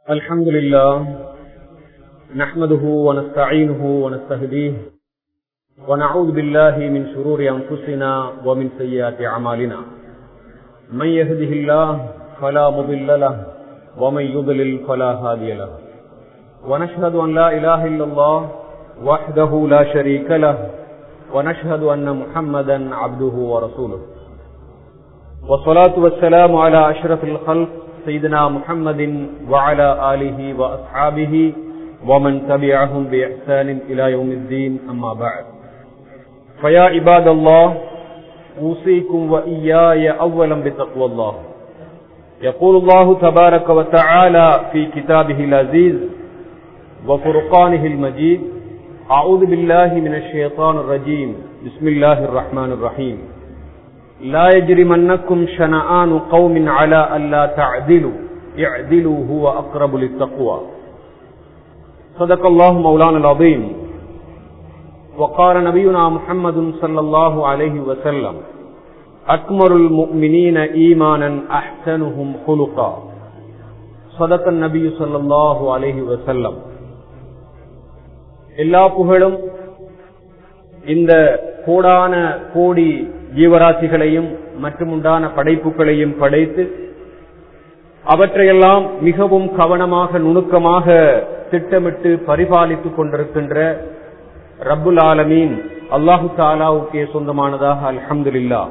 الحمد لله نحمده ونستعينه ونستهديه ونعوذ بالله من شرور أنفسنا ومن سيئات أعمالنا من يهده الله فلا مضل له ومن يضلل فلا هادي له ونشهد أن لا إله إلا الله وحده لا شريك له ونشهد أن محمدا عبده ورسوله والصلاة والسلام على أشرف الخلق سيدنا محمد وعلى آله وأصحابه ومن تبعهم بإحسان إلى يوم الدين أما بعد فيا عباد الله أوصيكم وإياي أولا بتقوى الله يقول الله تبارك وتعالى في كتابه العزيز وفرقانه المجيد أعوذ بالله من الشيطان الرجيم بسم الله الرحمن الرحيم لا يجرمنكم شنآن قوم على ألا تعدلوا اعدلوا هو أقرب للتقوى صدق الله مولانا العظيم وقال نبينا محمد صلى الله عليه وسلم أكمل المؤمنين إيمانا أحسنهم خلقا صدق النبي صلى الله عليه وسلم எல்லா புகழும் இந்த கோடான கோடி ஜீவராசிகளையும் மற்றும் உண்டான படைப்புகளையும் படைத்து அவற்றையெல்லாம் மிகவும் கவனமாக நுணுக்கமாக திட்டமிட்டு பரிபாலித்துக் கொண்டிருக்கின்ற ரப்புல் ஆலமீன் அல்லாஹு தாலாவுக்கே சொந்தமானதாக அல்ஹம்துல்லா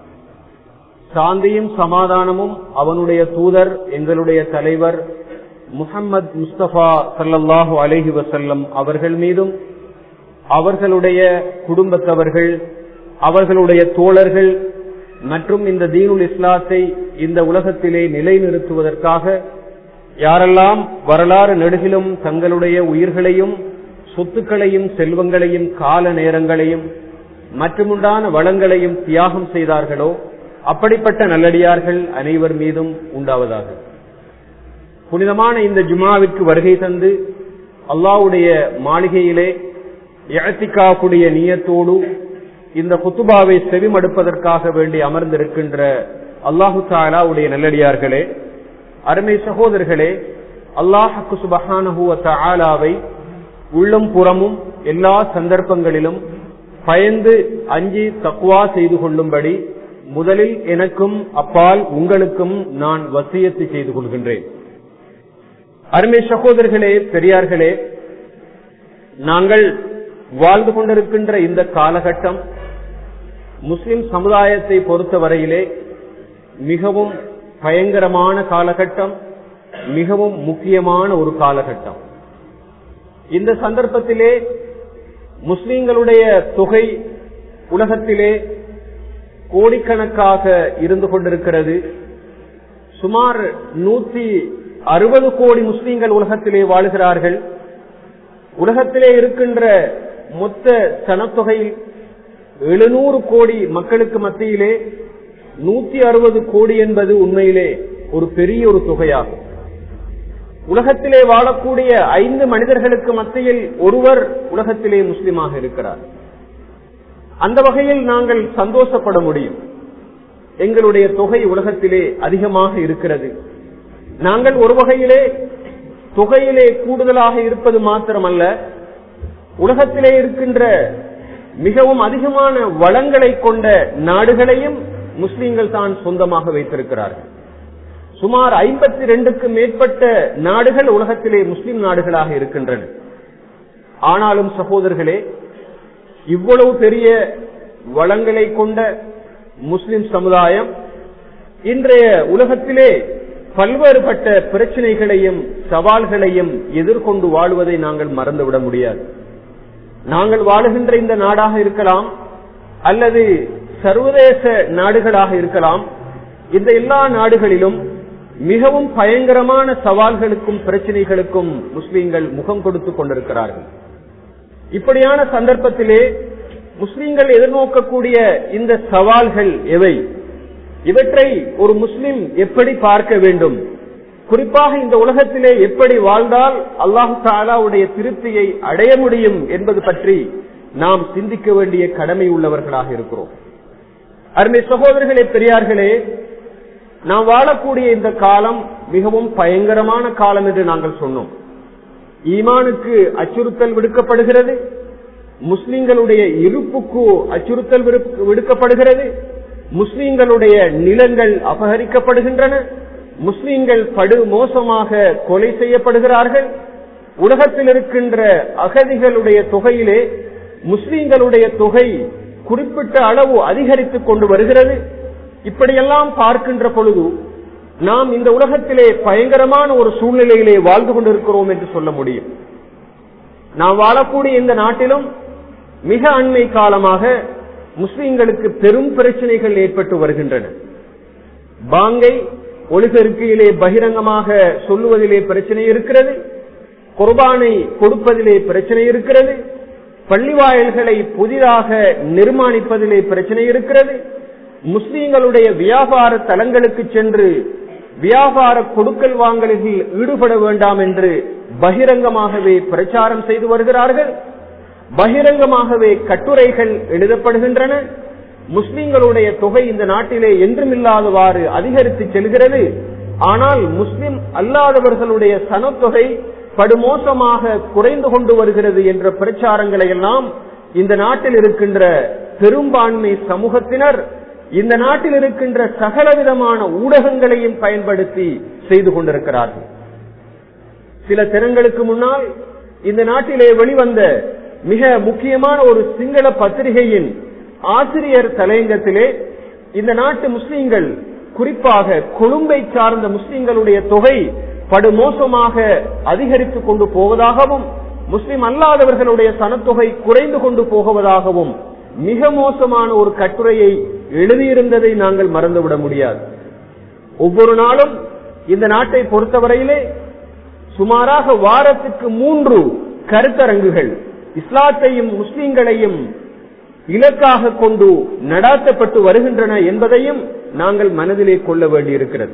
சாந்தியும் சமாதானமும் அவனுடைய தூதர் எங்களுடைய தலைவர் முகம்மது முஸ்தபா சல்லாஹூ அலஹி வசல்லம் அவர்கள் மீதும் அவர்களுடைய குடும்பத்தவர்கள் அவர்களுடைய தோழர்கள் மற்றும் இந்த தீனுல் இஸ்லாத்தை இந்த உலகத்திலே நிலைநிறுத்துவதற்காக யாரெல்லாம் வரலாறு நெடுகிலும் தங்களுடைய உயிர்களையும் சொத்துக்களையும் செல்வங்களையும் கால நேரங்களையும் மற்றுமுண்டான வளங்களையும் தியாகம் செய்தார்களோ அப்படிப்பட்ட நல்லடியார்கள் அனைவர் மீதும் உண்டாவதாக புனிதமான இந்த ஜுமாவிற்கு வருகை தந்து அல்லாவுடைய மாளிகையிலே இழத்திக்காக்கூடிய நீயத்தோடு இந்த குத்துபாவை செவிமடுப்பதற்காக வேண்டி அமர்ந்திருக்கின்ற அல்லாஹு தாலாவுடைய நல்லடியார்களே அருமை சகோதரர்களே அல்லாஹக்கு சுபஹானஹுவ ஆலாவை உள்ளம் புறமும் எல்லா சந்தர்ப்பங்களிலும் பயந்து அஞ்சி தக்குவா செய்து கொள்ளும்படி முதலில் எனக்கும் அப்பால் உங்களுக்கும் நான் வசியத்து செய்து கொள்கின்றேன் அருமை சகோதரர்களே பெரியார்களே நாங்கள் வாழ்ந்து கொண்டிருக்கின்ற இந்த காலகட்டம் முஸ்லிம் சமுதாயத்தை பொறுத்தவரையிலே மிகவும் பயங்கரமான காலகட்டம் மிகவும் முக்கியமான ஒரு காலகட்டம் இந்த சந்தர்ப்பத்திலே முஸ்லிம்களுடைய தொகை உலகத்திலே கோடிக்கணக்காக இருந்து கொண்டிருக்கிறது சுமார் நூத்தி அறுபது கோடி முஸ்லீம்கள் உலகத்திலே வாழ்கிறார்கள் உலகத்திலே இருக்கின்ற மொத்த சனத்தொகையில் எழுநூறு கோடி மக்களுக்கு மத்தியிலே நூத்தி அறுபது கோடி என்பது உண்மையிலே ஒரு பெரிய ஒரு தொகையாகும் உலகத்திலே வாழக்கூடிய ஐந்து மனிதர்களுக்கு மத்தியில் ஒருவர் உலகத்திலே முஸ்லிமாக இருக்கிறார் அந்த வகையில் நாங்கள் சந்தோஷப்பட முடியும் எங்களுடைய தொகை உலகத்திலே அதிகமாக இருக்கிறது நாங்கள் ஒரு வகையிலே தொகையிலே கூடுதலாக இருப்பது மாத்திரமல்ல உலகத்திலே இருக்கின்ற மிகவும் அதிகமான வளங்களை கொண்ட நாடுகளையும் முஸ்லீம்கள் தான் சொந்தமாக வைத்திருக்கிறார்கள் சுமார் ஐம்பத்தி ரெண்டுக்கு மேற்பட்ட நாடுகள் உலகத்திலே முஸ்லிம் நாடுகளாக இருக்கின்றன ஆனாலும் சகோதரர்களே இவ்வளவு பெரிய வளங்களை கொண்ட முஸ்லிம் சமுதாயம் இன்றைய உலகத்திலே பல்வேறுபட்ட பிரச்சனைகளையும் சவால்களையும் எதிர்கொண்டு வாழ்வதை நாங்கள் மறந்துவிட முடியாது நாங்கள் வாழுகின்ற இந்த நாடாக இருக்கலாம் அல்லது சர்வதேச நாடுகளாக இருக்கலாம் இந்த எல்லா நாடுகளிலும் மிகவும் பயங்கரமான சவால்களுக்கும் பிரச்சனைகளுக்கும் முஸ்லீம்கள் முகம் கொடுத்து கொண்டிருக்கிறார்கள் இப்படியான சந்தர்ப்பத்திலே முஸ்லீம்கள் எதிர்நோக்கக்கூடிய இந்த சவால்கள் எவை இவற்றை ஒரு முஸ்லிம் எப்படி பார்க்க வேண்டும் குறிப்பாக இந்த உலகத்திலே எப்படி வாழ்ந்தால் அல்லாஹு தாலாவுடைய திருப்தியை அடைய முடியும் என்பது பற்றி நாம் சிந்திக்க வேண்டிய கடமை உள்ளவர்களாக இருக்கிறோம் அருமை சகோதரர்களே பெரியார்களே நாம் வாழக்கூடிய இந்த காலம் மிகவும் பயங்கரமான காலம் என்று நாங்கள் சொன்னோம் ஈமானுக்கு அச்சுறுத்தல் விடுக்கப்படுகிறது முஸ்லிம்களுடைய இருப்புக்கு அச்சுறுத்தல் விடுக்கப்படுகிறது முஸ்லிம்களுடைய நிலங்கள் அபகரிக்கப்படுகின்றன முஸ்லிம்கள் படு மோசமாக கொலை செய்யப்படுகிறார்கள் உலகத்தில் இருக்கின்ற அகதிகளுடைய தொகையிலே முஸ்லிம்களுடைய தொகை குறிப்பிட்ட அளவு அதிகரித்துக் கொண்டு வருகிறது இப்படியெல்லாம் பார்க்கின்ற பொழுது நாம் இந்த உலகத்திலே பயங்கரமான ஒரு சூழ்நிலையிலே வாழ்ந்து கொண்டிருக்கிறோம் என்று சொல்ல முடியும் நாம் வாழக்கூடிய இந்த நாட்டிலும் மிக அண்மை காலமாக முஸ்லிம்களுக்கு பெரும் பிரச்சனைகள் ஏற்பட்டு வருகின்றன பாங்கை ஒளிபெருக்கையிலே பகிரங்கமாக சொல்லுவதிலே பிரச்சனை இருக்கிறது குர்பானை கொடுப்பதிலே பிரச்சனை இருக்கிறது பள்ளிவாயல்களை புதிதாக நிர்மாணிப்பதிலே பிரச்சனை இருக்கிறது முஸ்லீம்களுடைய வியாபார தலங்களுக்கு சென்று வியாபார கொடுக்கல் வாங்கலில் ஈடுபட வேண்டாம் என்று பகிரங்கமாகவே பிரச்சாரம் செய்து வருகிறார்கள் பகிரங்கமாகவே கட்டுரைகள் எழுதப்படுகின்றன முஸ்லிம்களுடைய தொகை இந்த நாட்டிலே என்றுமில்லாதவாறு அதிகரித்து செல்கிறது ஆனால் முஸ்லிம் அல்லாதவர்களுடைய சனத்தொகை படுமோசமாக குறைந்து கொண்டு வருகிறது என்ற பிரச்சாரங்களை எல்லாம் இந்த நாட்டில் இருக்கின்ற பெரும்பான்மை சமூகத்தினர் இந்த நாட்டில் இருக்கின்ற சகலவிதமான ஊடகங்களையும் பயன்படுத்தி செய்து கொண்டிருக்கிறார்கள் சில தினங்களுக்கு முன்னால் இந்த நாட்டிலே வெளிவந்த மிக முக்கியமான ஒரு சிங்கள பத்திரிகையின் ஆசிரியர் தலையங்கத்திலே இந்த நாட்டு முஸ்லீம்கள் குறிப்பாக கொழும்பை சார்ந்த முஸ்லீம்களுடைய தொகை படுமோசமாக அதிகரித்துக் கொண்டு போவதாகவும் முஸ்லிம் அல்லாதவர்களுடைய சனத்தொகை குறைந்து கொண்டு போகுவதாகவும் மிக மோசமான ஒரு கட்டுரையை எழுதியிருந்ததை நாங்கள் மறந்துவிட முடியாது ஒவ்வொரு நாளும் இந்த நாட்டை பொறுத்தவரையிலே சுமாராக வாரத்துக்கு மூன்று கருத்தரங்குகள் இஸ்லாத்தையும் முஸ்லிம்களையும் இலக்காக கொண்டு நடாத்தப்பட்டு வருகின்றன என்பதையும் நாங்கள் மனதிலே கொள்ள வேண்டியிருக்கிறது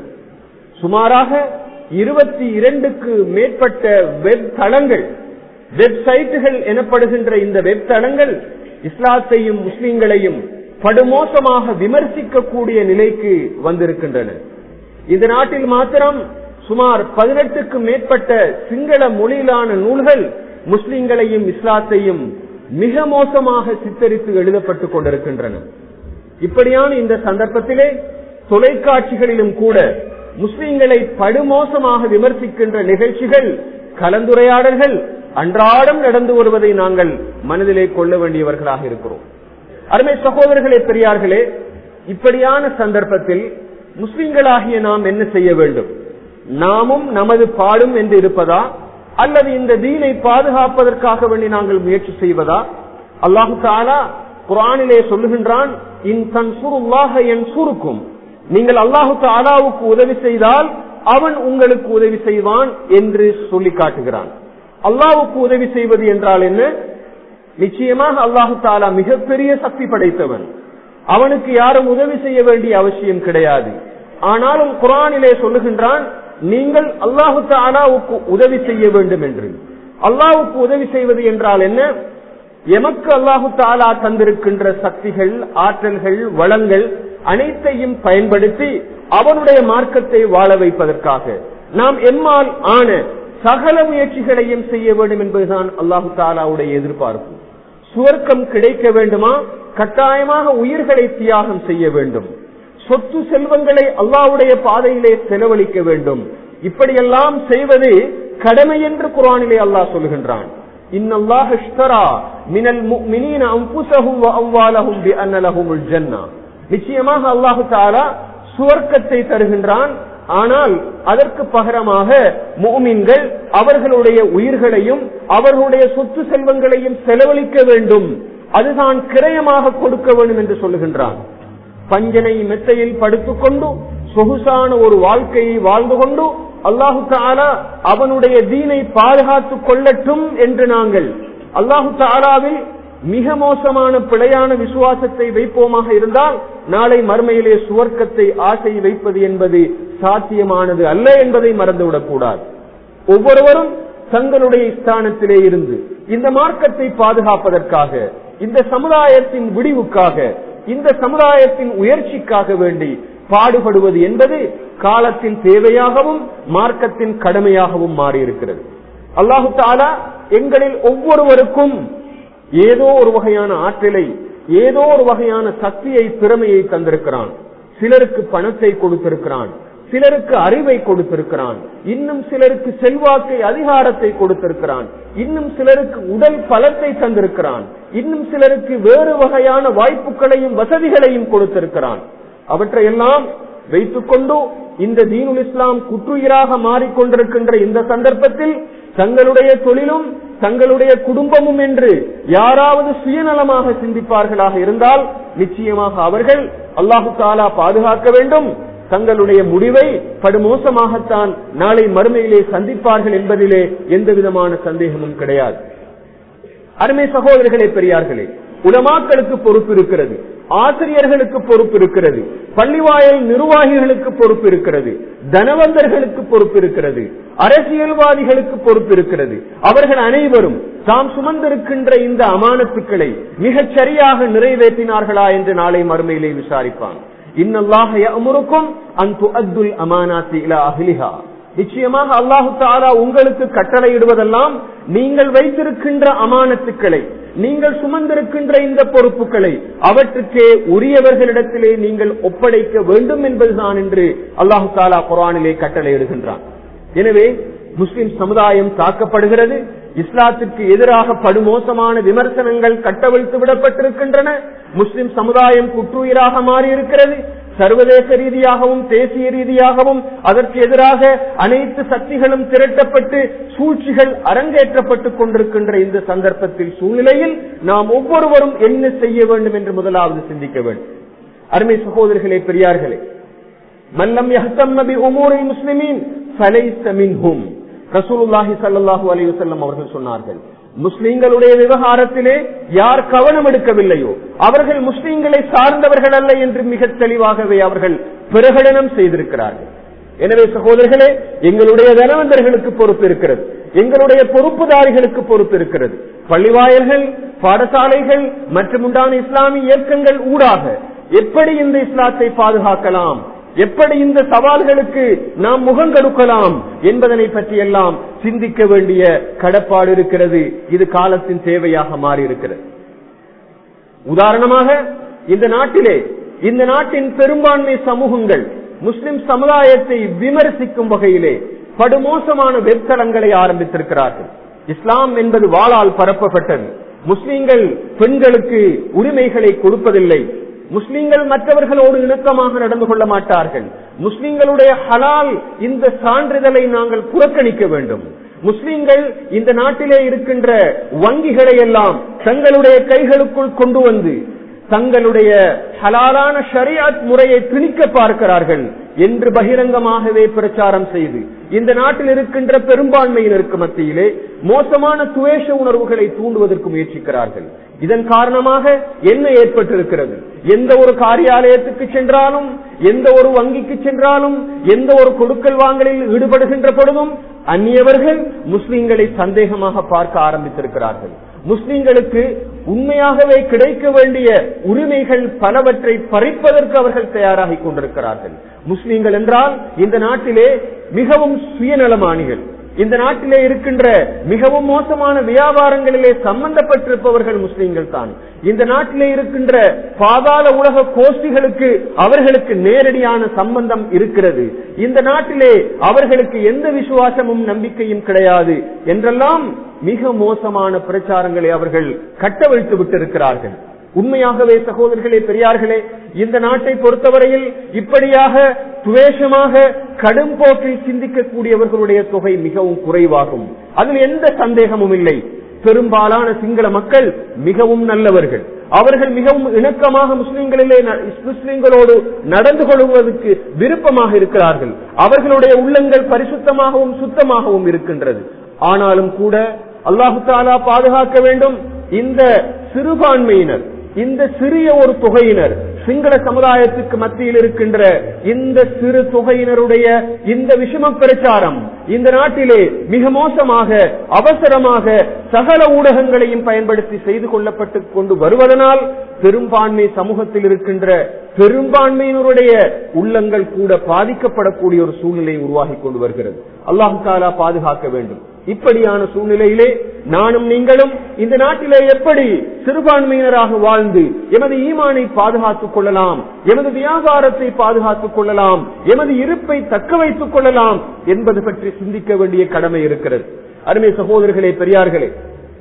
சுமாராக இருபத்தி இரண்டுக்கு மேற்பட்ட வெப் தளங்கள் வெப்சைட்டுகள் எனப்படுகின்ற இந்த வெப் தளங்கள் இஸ்லாத்தையும் முஸ்லிம்களையும் படுமோசமாக விமர்சிக்கக்கூடிய நிலைக்கு வந்திருக்கின்றன இந்த நாட்டில் மாத்திரம் சுமார் பதினெட்டுக்கு மேற்பட்ட சிங்கள மொழியிலான நூல்கள் முஸ்லிம்களையும் இஸ்லாத்தையும் மிக மோசமாக சித்தரித்து எழுதப்பட்டுக் கொண்டிருக்கின்றன இப்படியான இந்த சந்தர்ப்பத்திலே தொலைக்காட்சிகளிலும் கூட முஸ்லிம்களை படுமோசமாக விமர்சிக்கின்ற நிகழ்ச்சிகள் கலந்துரையாடல்கள் அன்றாடம் நடந்து வருவதை நாங்கள் மனதிலே கொள்ள வேண்டியவர்களாக இருக்கிறோம் அருமை சகோதரர்களே பெரியார்களே இப்படியான சந்தர்ப்பத்தில் முஸ்லிம்களாகிய நாம் என்ன செய்ய வேண்டும் நாமும் நமது பாடும் என்று இருப்பதா அல்லது இந்த தீனை பாதுகாப்பதற்காக வேண்டி நாங்கள் முயற்சி செய்வதா அல்லாஹு தாலா குரானிலே சொல்லுகின்றான் இன் தன் சுருல்லாக என் சுருக்கும் நீங்கள் அல்லாஹு தாலாவுக்கு உதவி செய்தால் அவன் உங்களுக்கு உதவி செய்வான் என்று சொல்லி காட்டுகிறான் அல்லாவுக்கு உதவி செய்வது என்றால் என்ன நிச்சயமாக அல்லாஹு தாலா மிகப்பெரிய சக்தி படைத்தவன் அவனுக்கு யாரும் உதவி செய்ய வேண்டிய அவசியம் கிடையாது ஆனாலும் குரானிலே சொல்லுகின்றான் நீங்கள் அல்லாஹு தாலாவுக்கு உதவி செய்ய வேண்டும் என்று அல்லாவுக்கு உதவி செய்வது என்றால் என்ன எமக்கு அல்லாஹு தாலா தந்திருக்கின்ற சக்திகள் ஆற்றல்கள் வளங்கள் அனைத்தையும் பயன்படுத்தி அவனுடைய மார்க்கத்தை வாழ வைப்பதற்காக நாம் எம்மால் ஆன சகல முயற்சிகளையும் செய்ய வேண்டும் என்பதுதான் அல்லாஹு தாலாவுடைய எதிர்பார்ப்பு சுவர்க்கம் கிடைக்க வேண்டுமா கட்டாயமாக உயிர்களை தியாகம் செய்ய வேண்டும் சொத்து செல்வங்களை அல்லாவுடைய பாதையிலே செலவழிக்க வேண்டும் இப்படியெல்லாம் செய்வது கடமை என்று குரானிலே அல்லாஹ் சொல்கின்றான் நிச்சயமாக அல்லாஹு தாலா சுவர்க்கத்தை தருகின்றான் ஆனால் அதற்கு பகரமாக மூமின்கள் அவர்களுடைய உயிர்களையும் அவர்களுடைய சொத்து செல்வங்களையும் செலவழிக்க வேண்டும் அதுதான் கிரயமாக கொடுக்க வேண்டும் என்று சொல்லுகின்றான் பஞ்சனை மெத்தையில் படுத்துக்கொண்டு சொகுசான ஒரு வாழ்க்கையை வாழ்ந்து கொண்டு அல்லாஹு தாலா அவனுடைய தீனை பாதுகாத்துக் கொள்ளட்டும் என்று நாங்கள் அல்லாஹு தாலாவில் மிக மோசமான பிழையான விசுவாசத்தை வைப்போமாக இருந்தால் நாளை மறுமையிலே சுவர்க்கத்தை ஆசை வைப்பது என்பது சாத்தியமானது அல்ல என்பதை மறந்துவிடக் கூடாது ஒவ்வொருவரும் தங்களுடைய ஸ்தானத்திலே இருந்து இந்த மார்க்கத்தை பாதுகாப்பதற்காக இந்த சமுதாயத்தின் விடிவுக்காக இந்த சமுதாயத்தின் உயர்ச்சிக்காக வேண்டி பாடுபடுவது என்பது காலத்தின் தேவையாகவும் மார்க்கத்தின் கடமையாகவும் மாறியிருக்கிறது அல்லாஹு தாலா எங்களில் ஒவ்வொருவருக்கும் ஏதோ ஒரு வகையான ஆற்றலை ஏதோ ஒரு வகையான சக்தியை திறமையை தந்திருக்கிறான் சிலருக்கு பணத்தை கொடுத்திருக்கிறான் சிலருக்கு அறிவை கொடுத்திருக்கிறான் இன்னும் சிலருக்கு செல்வாக்கை அதிகாரத்தை கொடுத்திருக்கிறான் இன்னும் சிலருக்கு உடல் பலத்தை தந்திருக்கிறான் இன்னும் சிலருக்கு வேறு வகையான வாய்ப்புகளையும் வசதிகளையும் கொடுத்திருக்கிறான் அவற்றையெல்லாம் வைத்துக்கொண்டு இந்த தீனுல் இஸ்லாம் குற்றுயிராக மாறிக்கொண்டிருக்கின்ற இந்த சந்தர்ப்பத்தில் தங்களுடைய தொழிலும் தங்களுடைய குடும்பமும் என்று யாராவது சுயநலமாக சிந்திப்பார்களாக இருந்தால் நிச்சயமாக அவர்கள் அல்லாஹு தாலா பாதுகாக்க வேண்டும் தங்களுடைய முடிவை படுமோசமாகத்தான் நாளை மறுமையிலே சந்திப்பார்கள் என்பதிலே எந்த விதமான சந்தேகமும் கிடையாது அருமை சகோதரர்களே பெரியார்களே உலமாக்களுக்கு பொறுப்பு இருக்கிறது ஆசிரியர்களுக்கு பொறுப்பு இருக்கிறது பள்ளிவாயல் நிர்வாகிகளுக்கு பொறுப்பு இருக்கிறது தனவந்தர்களுக்கு பொறுப்பு இருக்கிறது அரசியல்வாதிகளுக்கு பொறுப்பு இருக்கிறது அவர்கள் அனைவரும் தாம் சுமந்திருக்கின்ற இந்த அமானத்துக்களை மிகச் சரியாக நிறைவேற்றினார்களா என்று நாளை மறுமையிலே விசாரிப்பான் இன்னல்லாக அமுருக்கும் அந்து அத்துல் அமானாத்தி இலா அகிலிஹா நிச்சயமாக அல்லாஹு தாலா உங்களுக்கு கட்டளையிடுவதெல்லாம் நீங்கள் வைத்திருக்கின்ற அமானத்துக்களை நீங்கள் சுமந்திருக்கின்ற இந்த பொறுப்புகளை அவற்றுக்கே உரியவர்களிடத்திலே நீங்கள் ஒப்படைக்க வேண்டும் என்பதுதான் என்று அல்லாஹு தாலா குரானிலே கட்டளையிடுகின்றான் எனவே முஸ்லிம் சமுதாயம் தாக்கப்படுகிறது இஸ்லாத்திற்கு எதிராக படுமோசமான விமர்சனங்கள் கட்டவிழ்த்து விடப்பட்டிருக்கின்றன முஸ்லிம் சமுதாயம் குற்றுயிராக மாறியிருக்கிறது சர்வதேச ரீதியாகவும் தேசிய ரீதியாகவும் அதற்கு எதிராக அனைத்து சக்திகளும் திரட்டப்பட்டு சூழ்ச்சிகள் அரங்கேற்றப்பட்டுக் கொண்டிருக்கின்ற இந்த சந்தர்ப்பத்தில் சூழ்நிலையில் நாம் ஒவ்வொருவரும் என்ன செய்ய வேண்டும் என்று முதலாவது சிந்திக்க வேண்டும் அருமை சகோதரர்களே பெரியார்களே மல்லம் யஹ்தம்ம உமூரை முஸ்லிமீன் ஃபலைஸ மின்ஹும் ரசூலுல்லாஹி ஸல்லல்லாஹு அலைஹி வஸல்லம் அவர்கள் சொன்னார்கள் முஸ்லிம்களுடைய விவகாரத்திலே யார் கவனம் எடுக்கவில்லையோ அவர்கள் முஸ்லிம்களை சார்ந்தவர்கள் அல்ல என்று மிக தெளிவாகவே அவர்கள் பிரகடனம் செய்திருக்கிறார்கள் எனவே சகோதரர்களே எங்களுடைய தனவந்தர்களுக்கு பொறுப்பு இருக்கிறது எங்களுடைய பொறுப்புதாரிகளுக்கு பொறுப்பு இருக்கிறது பள்ளிவாயல்கள் பாடசாலைகள் மற்றும் உண்டான இஸ்லாமிய இயக்கங்கள் ஊடாக எப்படி இந்த இஸ்லாத்தை பாதுகாக்கலாம் எப்படி இந்த சவால்களுக்கு நாம் முகம் கொடுக்கலாம் என்பதனை பற்றி எல்லாம் சிந்திக்க வேண்டிய கடப்பாடு இருக்கிறது இது காலத்தின் தேவையாக மாறி இருக்கிறது உதாரணமாக இந்த நாட்டிலே இந்த நாட்டின் பெரும்பான்மை சமூகங்கள் முஸ்லிம் சமுதாயத்தை விமர்சிக்கும் வகையிலே படுமோசமான வெப்தளங்களை ஆரம்பித்திருக்கிறார்கள் இஸ்லாம் என்பது வாளால் பரப்பப்பட்டது முஸ்லிம்கள் பெண்களுக்கு உரிமைகளை கொடுப்பதில்லை முஸ்லிம்கள் மற்றவர்களோடு இணக்கமாக நடந்து கொள்ள மாட்டார்கள் முஸ்லிம்களுடைய ஹலால் இந்த சான்றிதழை நாங்கள் புறக்கணிக்க வேண்டும் முஸ்லிம்கள் இந்த நாட்டிலே இருக்கின்ற வங்கிகளை எல்லாம் தங்களுடைய கைகளுக்குள் கொண்டு வந்து தங்களுடைய ஹலாலான ஷரியாத் முறையை திணிக்க பார்க்கிறார்கள் என்று பகிரங்கமாகவே பிரச்சாரம் செய்து இந்த நாட்டில் இருக்கின்ற பெரும்பான்மையினருக்கு மத்தியிலே மோசமான துவேஷ உணர்வுகளை தூண்டுவதற்கு முயற்சிக்கிறார்கள் இதன் காரணமாக என்ன ஏற்பட்டிருக்கிறது எந்த ஒரு காரியாலயத்துக்கு சென்றாலும் எந்த ஒரு வங்கிக்கு சென்றாலும் எந்த ஒரு கொடுக்கல் வாங்கலில் ஈடுபடுகின்ற பொழுதும் அந்நியவர்கள் முஸ்லிம்களை சந்தேகமாக பார்க்க ஆரம்பித்திருக்கிறார்கள் முஸ்லிம்களுக்கு உண்மையாகவே கிடைக்க வேண்டிய உரிமைகள் பலவற்றை பறிப்பதற்கு அவர்கள் தயாராகி கொண்டிருக்கிறார்கள் முஸ்லிம்கள் என்றால் இந்த நாட்டிலே மிகவும் சுயநலமானிகள் இந்த நாட்டிலே இருக்கின்ற மிகவும் மோசமான வியாபாரங்களிலே சம்பந்தப்பட்டிருப்பவர்கள் முஸ்லிம்கள் தான் இந்த நாட்டிலே இருக்கின்ற பாதாள உலக கோஷ்டிகளுக்கு அவர்களுக்கு நேரடியான சம்பந்தம் இருக்கிறது இந்த நாட்டிலே அவர்களுக்கு எந்த விசுவாசமும் நம்பிக்கையும் கிடையாது என்றெல்லாம் மிக மோசமான பிரச்சாரங்களை அவர்கள் கட்டவிழ்த்து விட்டிருக்கிறார்கள் உண்மையாகவே சகோதரர்களே பெரியார்களே இந்த நாட்டை பொறுத்தவரையில் இப்படியாக துவேஷமாக கடும் போக்கில் சிந்திக்கக்கூடியவர்களுடைய தொகை மிகவும் குறைவாகும் அதில் எந்த சந்தேகமும் இல்லை பெரும்பாலான சிங்கள மக்கள் மிகவும் நல்லவர்கள் அவர்கள் மிகவும் இணக்கமாக முஸ்லிம்களிலே முஸ்லிம்களோடு நடந்து கொள்வதற்கு விருப்பமாக இருக்கிறார்கள் அவர்களுடைய உள்ளங்கள் பரிசுத்தமாகவும் சுத்தமாகவும் இருக்கின்றது ஆனாலும் கூட அல்லாஹு தாலா பாதுகாக்க வேண்டும் இந்த சிறுபான்மையினர் இந்த சிறிய ஒரு தொகையினர் சிங்கள சமுதாயத்துக்கு மத்தியில் இருக்கின்ற இந்த சிறு தொகையினருடைய இந்த விஷம பிரச்சாரம் இந்த நாட்டிலே மிக மோசமாக அவசரமாக சகல ஊடகங்களையும் பயன்படுத்தி செய்து கொள்ளப்பட்டு கொண்டு வருவதனால் பெரும்பான்மை சமூகத்தில் இருக்கின்ற பெரும்பான்மையினருடைய உள்ளங்கள் கூட பாதிக்கப்படக்கூடிய ஒரு சூழ்நிலை உருவாகி கொண்டு வருகிறது அல்லாஹு தாலா பாதுகாக்க வேண்டும் இப்படியான சூழ்நிலையிலே நானும் நீங்களும் இந்த நாட்டிலே எப்படி சிறுபான்மையினராக வாழ்ந்து எமது ஈமானை பாதுகாத்துக் கொள்ளலாம் எமது வியாபாரத்தை பாதுகாத்துக் கொள்ளலாம் எமது இருப்பை தக்க வைத்துக் கொள்ளலாம் என்பது பற்றி சிந்திக்க வேண்டிய கடமை இருக்கிறது அருமை சகோதரர்களே பெரியார்களே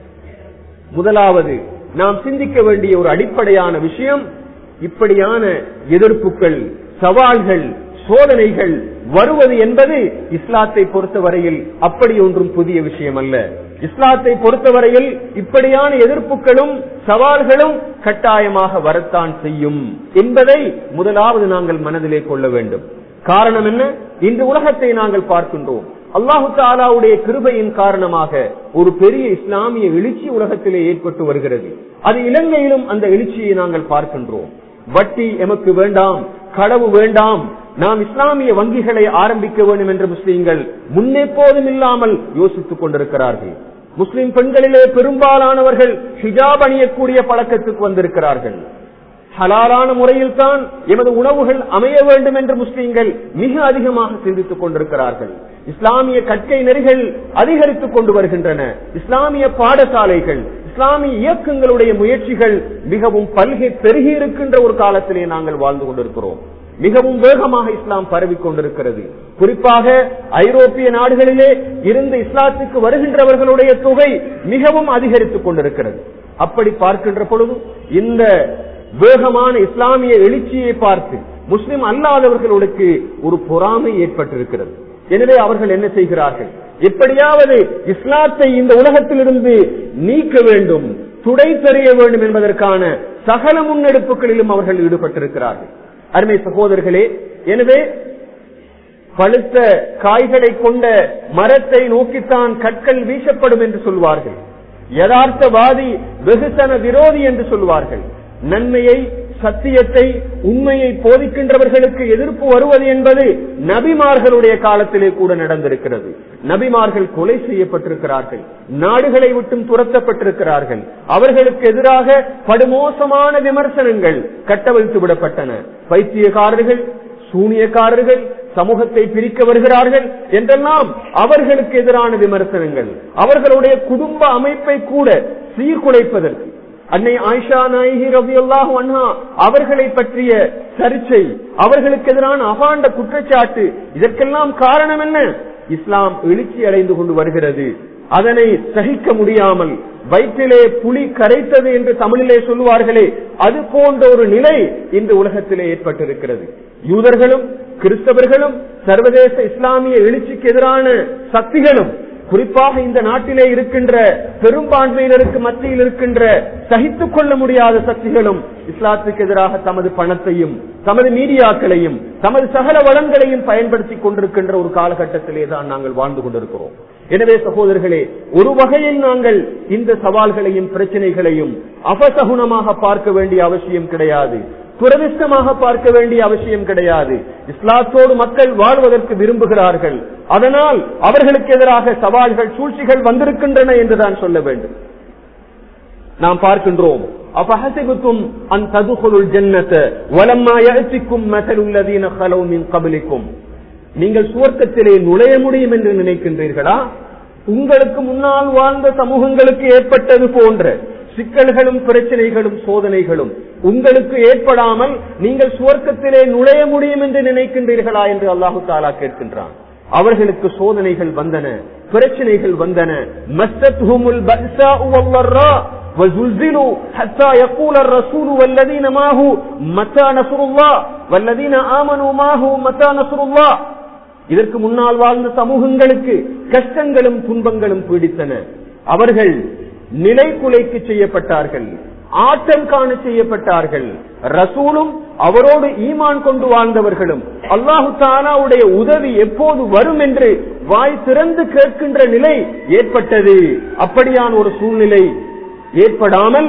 முதலாவது நாம் சிந்திக்க வேண்டிய ஒரு அடிப்படையான விஷயம் இப்படியான எதிர்ப்புகள் சவால்கள் சோதனைகள் வருவது என்பது இஸ்லாத்தை பொறுத்தவரையில் அப்படி ஒன்றும் புதிய விஷயம் அல்ல இஸ்லாத்தை பொறுத்தவரையில் இப்படியான எதிர்ப்புகளும் சவால்களும் கட்டாயமாக வரத்தான் செய்யும் என்பதை முதலாவது நாங்கள் மனதிலே கொள்ள வேண்டும் காரணம் என்ன இந்த உலகத்தை நாங்கள் பார்க்கின்றோம் அல்லாஹு தாலாவுடைய கிருபையின் காரணமாக ஒரு பெரிய இஸ்லாமிய எழுச்சி உலகத்திலே ஏற்பட்டு வருகிறது அது இலங்கையிலும் அந்த எழுச்சியை நாங்கள் பார்க்கின்றோம் வட்டி எமக்கு வேண்டாம் களவு வேண்டாம் நாம் இஸ்லாமிய வங்கிகளை ஆரம்பிக்க வேண்டும் என்று முஸ்லீம்கள் முன்னெப்போதும் இல்லாமல் யோசித்துக் கொண்டிருக்கிறார்கள் முஸ்லிம் பெண்களிலே பெரும்பாலானவர்கள் ஹிஜாப் அணியக்கூடிய பழக்கத்துக்கு வந்திருக்கிறார்கள் ஹலாலான முறையில் தான் எமது உணவுகள் அமைய வேண்டும் என்று முஸ்லீம்கள் மிக அதிகமாக சிந்தித்துக் கொண்டிருக்கிறார்கள் இஸ்லாமிய கற்கை நெறிகள் அதிகரித்துக் கொண்டு வருகின்றன இஸ்லாமிய பாடசாலைகள் இஸ்லாமிய இயக்கங்களுடைய முயற்சிகள் மிகவும் பல்கை பெருகி இருக்கின்ற ஒரு காலத்திலே நாங்கள் வாழ்ந்து கொண்டிருக்கிறோம் மிகவும் வேகமாக இஸ்லாம் பரவிக் கொண்டிருக்கிறது குறிப்பாக ஐரோப்பிய நாடுகளிலே இருந்து இஸ்லாத்துக்கு வருகின்றவர்களுடைய தொகை மிகவும் அதிகரித்துக் கொண்டிருக்கிறது அப்படி பார்க்கின்ற பொழுது இந்த வேகமான இஸ்லாமிய எழுச்சியை பார்த்து முஸ்லிம் அல்லாதவர்களுக்கு ஒரு பொறாமை ஏற்பட்டிருக்கிறது எனவே அவர்கள் என்ன செய்கிறார்கள் எப்படியாவது இஸ்லாத்தை இந்த உலகத்திலிருந்து நீக்க வேண்டும் துடை தெரிய வேண்டும் என்பதற்கான சகல முன்னெடுப்புகளிலும் அவர்கள் ஈடுபட்டிருக்கிறார்கள் அருமை சகோதரர்களே எனவே பழுத்த காய்களை கொண்ட மரத்தை நோக்கித்தான் கற்கள் வீசப்படும் என்று சொல்வார்கள் யதார்த்தவாதி வெகுசன விரோதி என்று சொல்வார்கள் நன்மையை சத்தியத்தை உண்மையை போதிக்கின்றவர்களுக்கு எதிர்ப்பு வருவது என்பது நபிமார்களுடைய காலத்திலே கூட நடந்திருக்கிறது நபிமார்கள் கொலை செய்யப்பட்டிருக்கிறார்கள் நாடுகளை விட்டும் துரத்தப்பட்டிருக்கிறார்கள் அவர்களுக்கு எதிராக படுமோசமான விமர்சனங்கள் கட்டவிழ்த்து விடப்பட்டன பைத்தியக்காரர்கள் சூனியக்காரர்கள் சமூகத்தை பிரிக்க வருகிறார்கள் என்றெல்லாம் அவர்களுக்கு எதிரான விமர்சனங்கள் அவர்களுடைய குடும்ப அமைப்பை கூட சீர்குலைப்பதற்கு அன்னை ஆயிஷா நாயகி ரவி அல்லாஹ் அண்ணா அவர்களை பற்றிய சர்ச்சை அவர்களுக்கு எதிரான அபாண்ட குற்றச்சாட்டு இதற்கெல்லாம் காரணம் என்ன இஸ்லாம் எழுச்சி அடைந்து கொண்டு வருகிறது அதனை சகிக்க முடியாமல் வயிற்றிலே புலி கரைத்தது என்று தமிழிலே சொல்லுவார்களே அது போன்ற ஒரு நிலை இந்த உலகத்திலே ஏற்பட்டிருக்கிறது யூதர்களும் கிறிஸ்தவர்களும் சர்வதேச இஸ்லாமிய எழுச்சிக்கு எதிரான சக்திகளும் குறிப்பாக இந்த நாட்டிலே இருக்கின்ற பெரும்பான்மையினருக்கு மத்தியில் இருக்கின்ற சகித்துக் கொள்ள முடியாத சக்திகளும் இஸ்லாத்துக்கு எதிராக தமது பணத்தையும் தமது மீடியாக்களையும் தமது சகல வளங்களையும் பயன்படுத்தி கொண்டிருக்கின்ற ஒரு காலகட்டத்திலே தான் நாங்கள் வாழ்ந்து கொண்டிருக்கிறோம் எனவே சகோதரர்களே ஒரு வகையில் நாங்கள் இந்த சவால்களையும் பிரச்சனைகளையும் அபசகுணமாக பார்க்க வேண்டிய அவசியம் கிடையாது துரதிஷ்டமாக பார்க்க வேண்டிய அவசியம் கிடையாது இஸ்லாத்தோடு மக்கள் வாழ்வதற்கு விரும்புகிறார்கள் அதனால் அவர்களுக்கு எதிராக சவால்கள் சூழ்ச்சிகள் வந்திருக்கின்றன என்றுதான் சொல்ல வேண்டும் நாம் பார்க்கின்றோம் அபஹசிபுத்தும் அன் ததுகுலுல் ஜன்னத வலம்மா யஅதிக்கும் மஸலுல் லதீன خلو من قبلكم நீங்கள் சுவர்க்கத்திலே நுழைய முடியும் என்று நினைக்கின்றீர்களா உங்களுக்கு முன்னால் வாழ்ந்த சமூகங்களுக்கு ஏற்பட்டது போன்ற சிக்கல்களும் பிரச்சனைகளும் சோதனைகளும் உங்களுக்கு ஏற்படாமல் நீங்கள் சுவர்க்கத்திலே நுழைய முடியும் என்று நினைக்கின்றீர்களா என்று அல்லாஹு தாலா கேட்கின்றான் அவர்களுக்கு சோதனைகள் வந்தன பிரச்சனைகள் வந்தன மஸ்தத்ஹுமுல் பஸ்ஸாஉ வல்லர்ரா وزلزلوا حتى يقول الرسول والذين معه متى نصر الله والذين آمنوا معه متى نصر الله இதற்கு முன்னால் வாழ்ந்த சமூகங்களுக்கு கஷ்டங்களும் துன்பங்களும் பீடித்தன அவர்கள் நிலை குலைக்கு செய்யப்பட்டார்கள் ஆட்டம் காண செய்யப்பட்டார்கள் ரசூலும் அவரோடு ஈமான் கொண்டு வாழ்ந்தவர்களும் அல்லாஹு தாலாவுடைய உதவி எப்போது வரும் என்று வாய் திறந்து கேட்கின்ற நிலை ஏற்பட்டது அப்படியான ஒரு சூழ்நிலை ஏற்படாமல்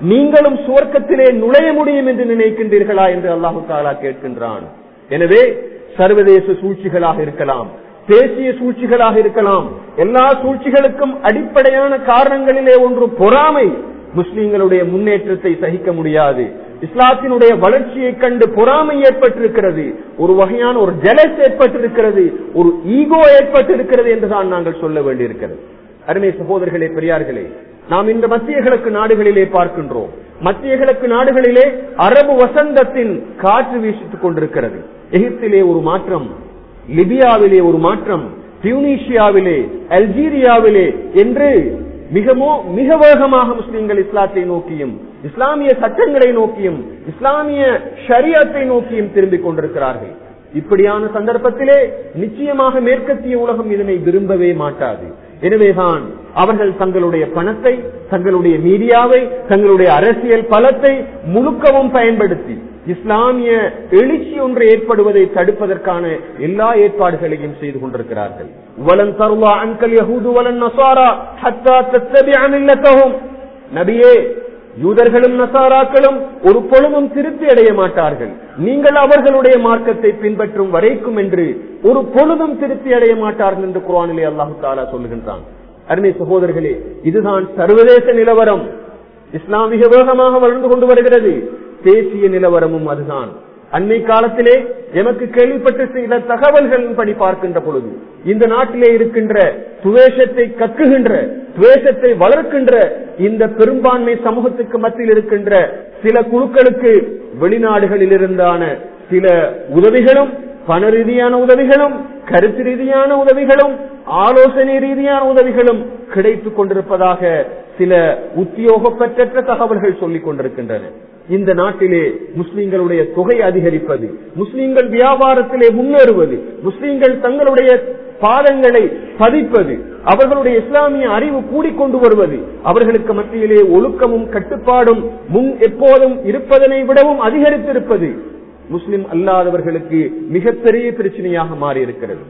நீங்களும் சுவர்க்கத்திலே நுழைய முடியும் என்று நினைக்கின்றீர்களா என்று அல்லாஹு தாலா கேட்கின்றான் எனவே சர்வதேச சூழ்ச்சிகளாக இருக்கலாம் தேசிய சூழ்ச்சிகளாக இருக்கலாம் எல்லா சூழ்ச்சிகளுக்கும் அடிப்படையான காரணங்களிலே ஒன்று பொறாமை முஸ்லிம்களுடைய முன்னேற்றத்தை சகிக்க முடியாது இஸ்லாத்தினுடைய வளர்ச்சியை கண்டு பொறாமை ஏற்பட்டிருக்கிறது ஒரு வகையான ஒரு ஜலஸ் ஏற்பட்டிருக்கிறது ஒரு ஈகோ ஏற்பட்டிருக்கிறது என்றுதான் நாங்கள் சொல்ல வேண்டியிருக்கிறது அருமை சகோதரர்களே பெரியார்களே நாம் இந்த மத்திய கிழக்கு நாடுகளிலே பார்க்கின்றோம் மத்திய கிழக்கு நாடுகளிலே அரபு வசந்தத்தின் காற்று வீசித்துக் கொண்டிருக்கிறது எகிப்திலே ஒரு மாற்றம் லிபியாவிலே ஒரு மாற்றம் டியூனிஷியாவிலே அல்ஜீரியாவிலே என்று மிகமோ மிக வேகமாக முஸ்லிம்கள் இஸ்லாத்தை நோக்கியும் இஸ்லாமிய சட்டங்களை நோக்கியும் இஸ்லாமிய ஷரியத்தை நோக்கியும் திரும்பிக் கொண்டிருக்கிறார்கள் இப்படியான சந்தர்ப்பத்திலே நிச்சயமாக மேற்கத்திய உலகம் இதனை விரும்பவே மாட்டாது எனவேதான் அவர்கள் தங்களுடைய பணத்தை தங்களுடைய மீடியாவை தங்களுடைய அரசியல் பலத்தை முழுக்கவும் பயன்படுத்தி இஸ்லாமிய எழுச்சி ஒன்று ஏற்படுவதை தடுப்பதற்கான எல்லா ஏற்பாடுகளையும் செய்து கொண்டிருக்கிறார்கள் வலன் தருவா அன்கல் யஹூது வலன் நசாரா ஹத்தா தத்தபிஅ மில்லத்தஹும் நபியே யூதர்களும் நசாராக்களும் ஒரு பொழுதும் திருப்தி அடைய மாட்டார்கள் நீங்கள் அவர்களுடைய மார்க்கத்தை பின்பற்றும் வரைக்கும் என்று ஒரு பொழுதும் திருப்தி அடைய மாட்டார்கள் என்று குரானிலே அல்லாஹு தாலா சொல்லுகின்றான் அருமை சகோதரர்களே இதுதான் சர்வதேச நிலவரம் இஸ்லாம் மிக வேகமாக வளர்ந்து கொண்டு வருகிறது தேசிய நிலவரமும் அதுதான் அண்மை காலத்திலே எமக்கு கேள்விப்பட்ட சில தகவல்களின்படி பார்க்கின்ற பொழுது இந்த நாட்டிலே இருக்கின்ற துவேஷத்தை கக்குகின்ற துவேஷத்தை வளர்க்கின்ற இந்த பெரும்பான்மை சமூகத்துக்கு மத்தியில் இருக்கின்ற சில குழுக்களுக்கு வெளிநாடுகளில் இருந்தான சில உதவிகளும் பண ரீதியான உதவிகளும் கருத்து ரீதியான உதவிகளும் ஆலோசனை ரீதியான உதவிகளும் கிடைத்துக் கொண்டிருப்பதாக சில உத்தியோகப்பற்ற தகவல்கள் சொல்லிக் கொண்டிருக்கின்றன இந்த நாட்டிலே முஸ்லிம்களுடைய தொகை அதிகரிப்பது முஸ்லிம்கள் வியாபாரத்திலே முன்னேறுவது முஸ்லிம்கள் தங்களுடைய பாதங்களை பதிப்பது அவர்களுடைய இஸ்லாமிய அறிவு கூடிக்கொண்டு வருவது அவர்களுக்கு மத்தியிலே ஒழுக்கமும் கட்டுப்பாடும் முன் எப்போதும் இருப்பதனை விடவும் அதிகரித்திருப்பது முஸ்லிம் அல்லாதவர்களுக்கு மிகப்பெரிய பிரச்சனையாக மாறி இருக்கிறது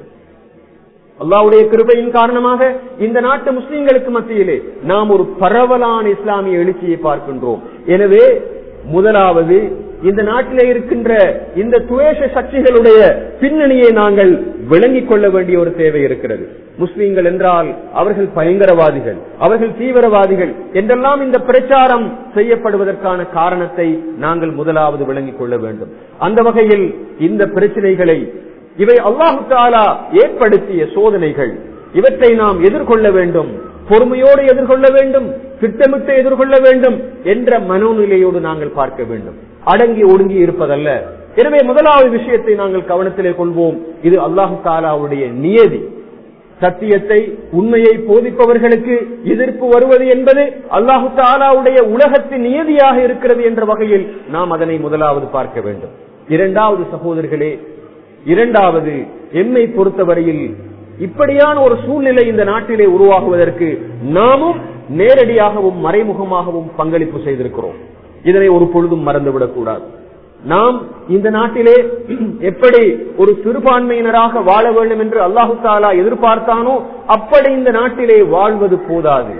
அல்லாவுடைய கிருபையின் காரணமாக இந்த நாட்டு முஸ்லிம்களுக்கு மத்தியிலே நாம் ஒரு பரவலான இஸ்லாமிய எழுச்சியை பார்க்கின்றோம் எனவே முதலாவது இந்த நாட்டிலே இருக்கின்ற இந்த துவேஷ சக்திகளுடைய பின்னணியை நாங்கள் விளங்கிக் கொள்ள வேண்டிய ஒரு தேவை இருக்கிறது முஸ்லீம்கள் என்றால் அவர்கள் பயங்கரவாதிகள் அவர்கள் தீவிரவாதிகள் என்றெல்லாம் இந்த பிரச்சாரம் செய்யப்படுவதற்கான காரணத்தை நாங்கள் முதலாவது விளங்கிக் கொள்ள வேண்டும் அந்த வகையில் இந்த பிரச்சனைகளை இவை அல்லாஹு தாலா ஏற்படுத்திய சோதனைகள் இவற்றை நாம் எதிர்கொள்ள வேண்டும் பொறுமையோடு எதிர்கொள்ள வேண்டும் திட்டமிட்டு எதிர்கொள்ள வேண்டும் என்ற மனோநிலையோடு நாங்கள் பார்க்க வேண்டும் அடங்கி ஒடுங்கி இருப்பதல்ல எனவே முதலாவது விஷயத்தை நாங்கள் கவனத்திலே கொள்வோம் இது அல்லாஹு தாலாவுடைய நியதி சத்தியத்தை உண்மையை போதிப்பவர்களுக்கு எதிர்ப்பு வருவது என்பது அல்லாஹு தாலாவுடைய உலகத்தின் நியதியாக இருக்கிறது என்ற வகையில் நாம் அதனை முதலாவது பார்க்க வேண்டும் இரண்டாவது சகோதரர்களே இரண்டாவது எம்மை பொறுத்தவரையில் இப்படியான ஒரு சூழ்நிலை இந்த நாட்டிலே உருவாகுவதற்கு நாமும் நேரடியாகவும் மறைமுகமாகவும் பங்களிப்பு செய்திருக்கிறோம் இதனை ஒரு பொழுதும் மறந்துவிடக் கூடாது நாம் இந்த நாட்டிலே எப்படி ஒரு சிறுபான்மையினராக வாழ வேண்டும் என்று அல்லாஹு தாலா எதிர்பார்த்தானோ அப்படி இந்த நாட்டிலே வாழ்வது போதாது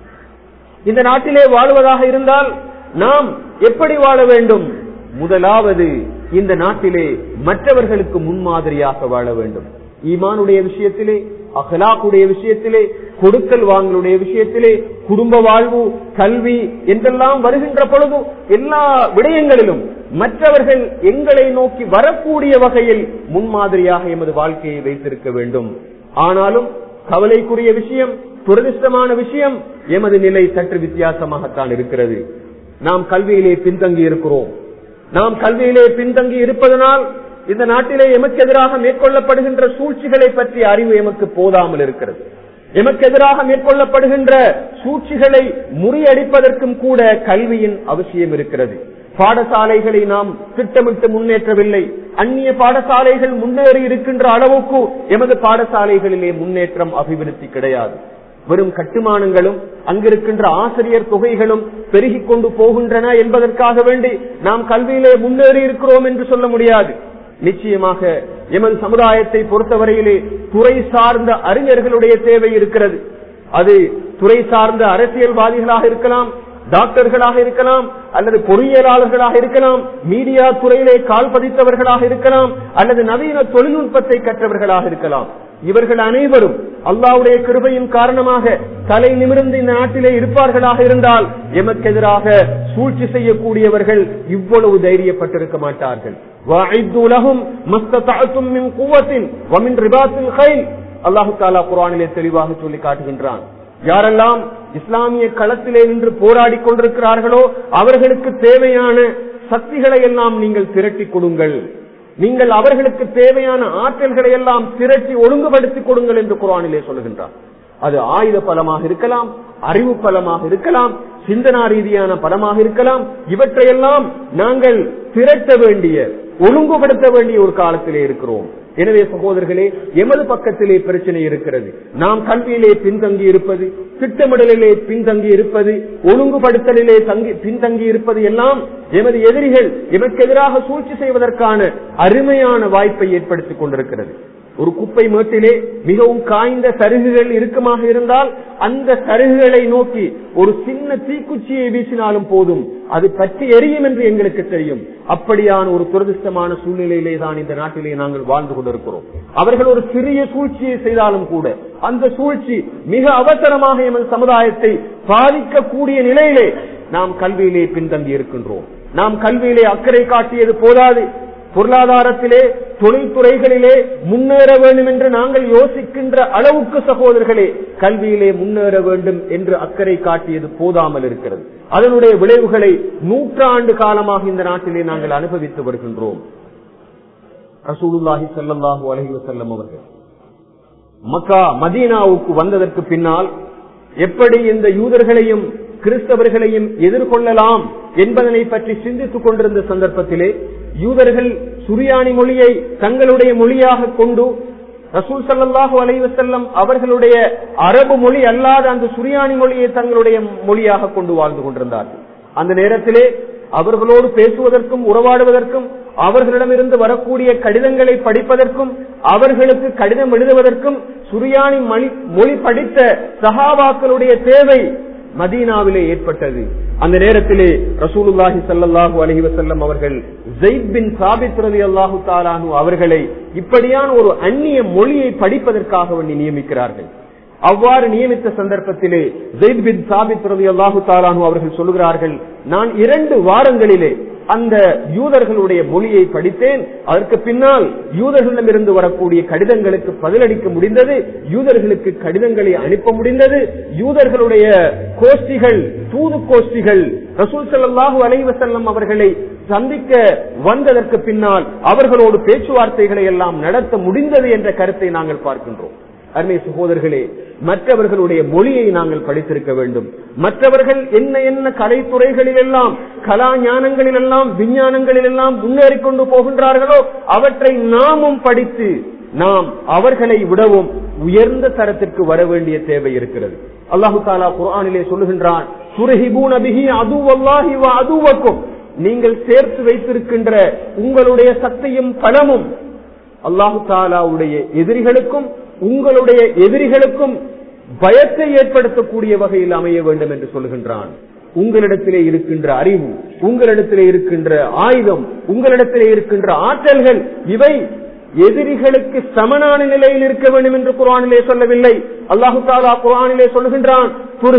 இந்த நாட்டிலே வாழ்வதாக இருந்தால் நாம் எப்படி வாழ வேண்டும் முதலாவது இந்த நாட்டிலே மற்றவர்களுக்கு முன்மாதிரியாக வாழ வேண்டும் ஈமானுடைய விஷயத்திலே அகலாக்குடைய விஷயத்திலே கொடுக்கல் வாங்கலுடைய விஷயத்திலே குடும்ப வாழ்வு கல்வி என்றெல்லாம் வருகின்ற பொழுது எல்லா விடயங்களிலும் மற்றவர்கள் எங்களை நோக்கி வரக்கூடிய வகையில் முன்மாதிரியாக எமது வாழ்க்கையை வைத்திருக்க வேண்டும் ஆனாலும் கவலைக்குரிய விஷயம் துரதிருஷ்டமான விஷயம் எமது நிலை சற்று வித்தியாசமாகத்தான் இருக்கிறது நாம் கல்வியிலே பின்தங்கி இருக்கிறோம் நாம் கல்வியிலே பின்தங்கி இருப்பதனால் இந்த நாட்டிலே எமக்கு எதிராக மேற்கொள்ளப்படுகின்ற சூழ்ச்சிகளை பற்றிய அறிவு எமக்கு போதாமல் இருக்கிறது எமக்கு எதிராக மேற்கொள்ளப்படுகின்ற சூழ்ச்சிகளை முறியடிப்பதற்கும் கூட கல்வியின் அவசியம் இருக்கிறது பாடசாலைகளை நாம் திட்டமிட்டு முன்னேற்றவில்லை அந்நிய பாடசாலைகள் முன்னேறி இருக்கின்ற அளவுக்கு எமது பாடசாலைகளிலே முன்னேற்றம் அபிவிருத்தி கிடையாது வெறும் கட்டுமானங்களும் அங்கிருக்கின்ற ஆசிரியர் தொகைகளும் பெருகிக் கொண்டு போகின்றன என்பதற்காக வேண்டி நாம் கல்வியிலே முன்னேறி இருக்கிறோம் என்று சொல்ல முடியாது நிச்சயமாக எமது சமுதாயத்தை பொறுத்தவரையிலே துறை சார்ந்த அறிஞர்களுடைய தேவை இருக்கிறது அது துறை சார்ந்த அரசியல்வாதிகளாக இருக்கலாம் டாக்டர்களாக இருக்கலாம் அல்லது பொறியியலாளர்களாக இருக்கலாம் மீடியா துறையிலே கால் பதித்தவர்களாக இருக்கலாம் அல்லது நவீன தொழில்நுட்பத்தை கற்றவர்களாக இருக்கலாம் இவர்கள் அனைவரும் அல்லாவுடைய கிருபையின் காரணமாக தலை நிமிர்ந்து இந்த நாட்டிலே இருப்பார்களாக இருந்தால் எமக்கு எதிராக சூழ்ச்சி செய்யக்கூடியவர்கள் இவ்வளவு தைரியப்பட்டிருக்க மாட்டார்கள் அல்லாஹு தாலா குரானிலே தெளிவாக சொல்லி காட்டுகின்றான் யாரெல்லாம் இஸ்லாமிய களத்திலே நின்று போராடி கொண்டிருக்கிறார்களோ அவர்களுக்கு தேவையான சக்திகளை எல்லாம் நீங்கள் திரட்டி கொடுங்கள் நீங்கள் அவர்களுக்கு தேவையான ஆற்றல்களை எல்லாம் திரட்டி ஒழுங்குபடுத்திக் கொடுங்கள் என்று குரானிலே சொல்லுகின்றார் அது ஆயுத பலமாக இருக்கலாம் அறிவு பலமாக இருக்கலாம் சிந்தனா ரீதியான பலமாக இருக்கலாம் இவற்றையெல்லாம் நாங்கள் திரட்ட வேண்டிய ஒழுங்குபடுத்த வேண்டிய ஒரு காலத்திலே இருக்கிறோம் எனவே சகோதரர்களே எமது பக்கத்திலே பிரச்சனை இருக்கிறது நாம் கல்வியிலே பின்தங்கி இருப்பது திட்டமிடலிலே பின்தங்கி இருப்பது ஒழுங்குபடுத்தலிலே தங்கி பின்தங்கி இருப்பது எல்லாம் எமது எதிரிகள் எமக்கு எதிராக சூழ்ச்சி செய்வதற்கான அருமையான வாய்ப்பை ஏற்படுத்திக் கொண்டிருக்கிறது ஒரு குப்பை மேட்டிலே மிகவும் காய்ந்த சருகுகள் இருக்குமாக இருந்தால் அந்த சருகுகளை நோக்கி ஒரு சின்ன தீக்குச்சியை வீசினாலும் போதும் அது பற்றி எரியும் என்று எங்களுக்கு தெரியும் அப்படியான ஒரு துரதிருஷ்டமான சூழ்நிலையிலே தான் இந்த நாட்டிலே நாங்கள் வாழ்ந்து கொண்டிருக்கிறோம் அவர்கள் ஒரு சிறிய சூழ்ச்சியை செய்தாலும் கூட அந்த சூழ்ச்சி மிக அவசரமாக எமது சமுதாயத்தை பாதிக்கக்கூடிய நிலையிலே நாம் கல்வியிலே பின்தங்கி இருக்கின்றோம் நாம் கல்வியிலே அக்கறை காட்டியது போதாது பொருளாதாரத்திலே தொழில்துறைகளிலே முன்னேற வேண்டும் என்று நாங்கள் யோசிக்கின்ற அளவுக்கு சகோதரர்களே கல்வியிலே முன்னேற வேண்டும் என்று அக்கறை காட்டியது போதாமல் இருக்கிறது அதனுடைய விளைவுகளை நூற்றாண்டு காலமாக இந்த நாட்டிலே நாங்கள் அனுபவித்து வருகின்றோம் ரசூலுல்லாஹி ஸல்லல்லாஹு அலைஹி வஸல்லம் அவர்கள் மக்கா மதீனாவுக்கு வந்ததற்கு பின்னால் எப்படி இந்த யூதர்களையும் கிறிஸ்தவர்களையும் எதிர்கொள்ளலாம் என்பதனை பற்றி சிந்தித்துக் கொண்டிருந்த சந்தர்ப்பத்திலே யூதர்கள் சுரியானி மொழியை தங்களுடைய மொழியாக கொண்டு ரசூல் சல்லாஹூ அலைவசல்லம் அவர்களுடைய அரபு மொழி அல்லாத அந்த சுரியானி மொழியை தங்களுடைய மொழியாக கொண்டு வாழ்ந்து கொண்டிருந்தார்கள் அந்த நேரத்திலே அவர்களோடு பேசுவதற்கும் உறவாடுவதற்கும் அவர்களிடமிருந்து வரக்கூடிய கடிதங்களை படிப்பதற்கும் அவர்களுக்கு கடிதம் எழுதுவதற்கும் சுரியானி மொழி படித்த சஹாபாக்களுடைய தேவை மதீனாவிலே ஏற்பட்டது அந்த நேரத்திலே ரசூலுல்லாஹி சல்லாஹூ அலஹி வசல்லம் அவர்கள் ஜெயித் பின் சாபித் ரதி அல்லாஹு தாலானு அவர்களை இப்படியான ஒரு அந்நிய மொழியை படிப்பதற்காக வேண்டி நியமிக்கிறார்கள் அவ்வாறு நியமித்த சந்தர்ப்பத்திலே ஜெயித் பின் சாபித் ரதி அல்லாஹு தாலானு அவர்கள் சொல்லுகிறார்கள் நான் இரண்டு வாரங்களிலே அந்த யூதர்களுடைய மொழியை படித்தேன் அதற்கு பின்னால் யூதர்களிடமிருந்து வரக்கூடிய கடிதங்களுக்கு பதிலளிக்க முடிந்தது யூதர்களுக்கு கடிதங்களை அனுப்ப முடிந்தது யூதர்களுடைய கோஷ்டிகள் தூது கோஷ்டிகள் ரசூல் சல்லாஹூ அலைவசல்லம் அவர்களை சந்திக்க வந்ததற்கு பின்னால் அவர்களோடு பேச்சுவார்த்தைகளை எல்லாம் நடத்த முடிந்தது என்ற கருத்தை நாங்கள் பார்க்கின்றோம் அருமை சகோதரர்களே மற்றவர்களுடைய மொழியை நாங்கள் படித்திருக்க வேண்டும் மற்றவர்கள் என்ன என்ன கலைத்துறைகளில் எல்லாம் கலா ஞானங்களில் எல்லாம் விஞ்ஞானங்களில் எல்லாம் முன்னேறி கொண்டு போகின்றார்களோ அவற்றை நாமும் படித்து நாம் அவர்களை விடவும் உயர்ந்த தரத்திற்கு வர வேண்டிய தேவை இருக்கிறது அல்லாஹு தாலா குரானிலே சொல்லுகின்றான் அதுவக்கும் நீங்கள் சேர்த்து வைத்திருக்கின்ற உங்களுடைய சக்தியும் பலமும் அல்லாஹு தாலாவுடைய எதிரிகளுக்கும் உங்களுடைய எதிரிகளுக்கும் பயத்தை ஏற்படுத்தக்கூடிய வகையில் அமைய வேண்டும் என்று சொல்லுகின்றான் உங்களிடத்திலே இருக்கின்ற அறிவு உங்களிடத்திலே இருக்கின்ற ஆயுதம் உங்களிடத்திலே இருக்கின்ற ஆற்றல்கள் இவை எதிரிகளுக்கு சமனான நிலையில் இருக்க வேண்டும் என்று குரானிலே சொல்லவில்லை அல்லாஹு தாலா குரானிலே சொல்லுகின்றான்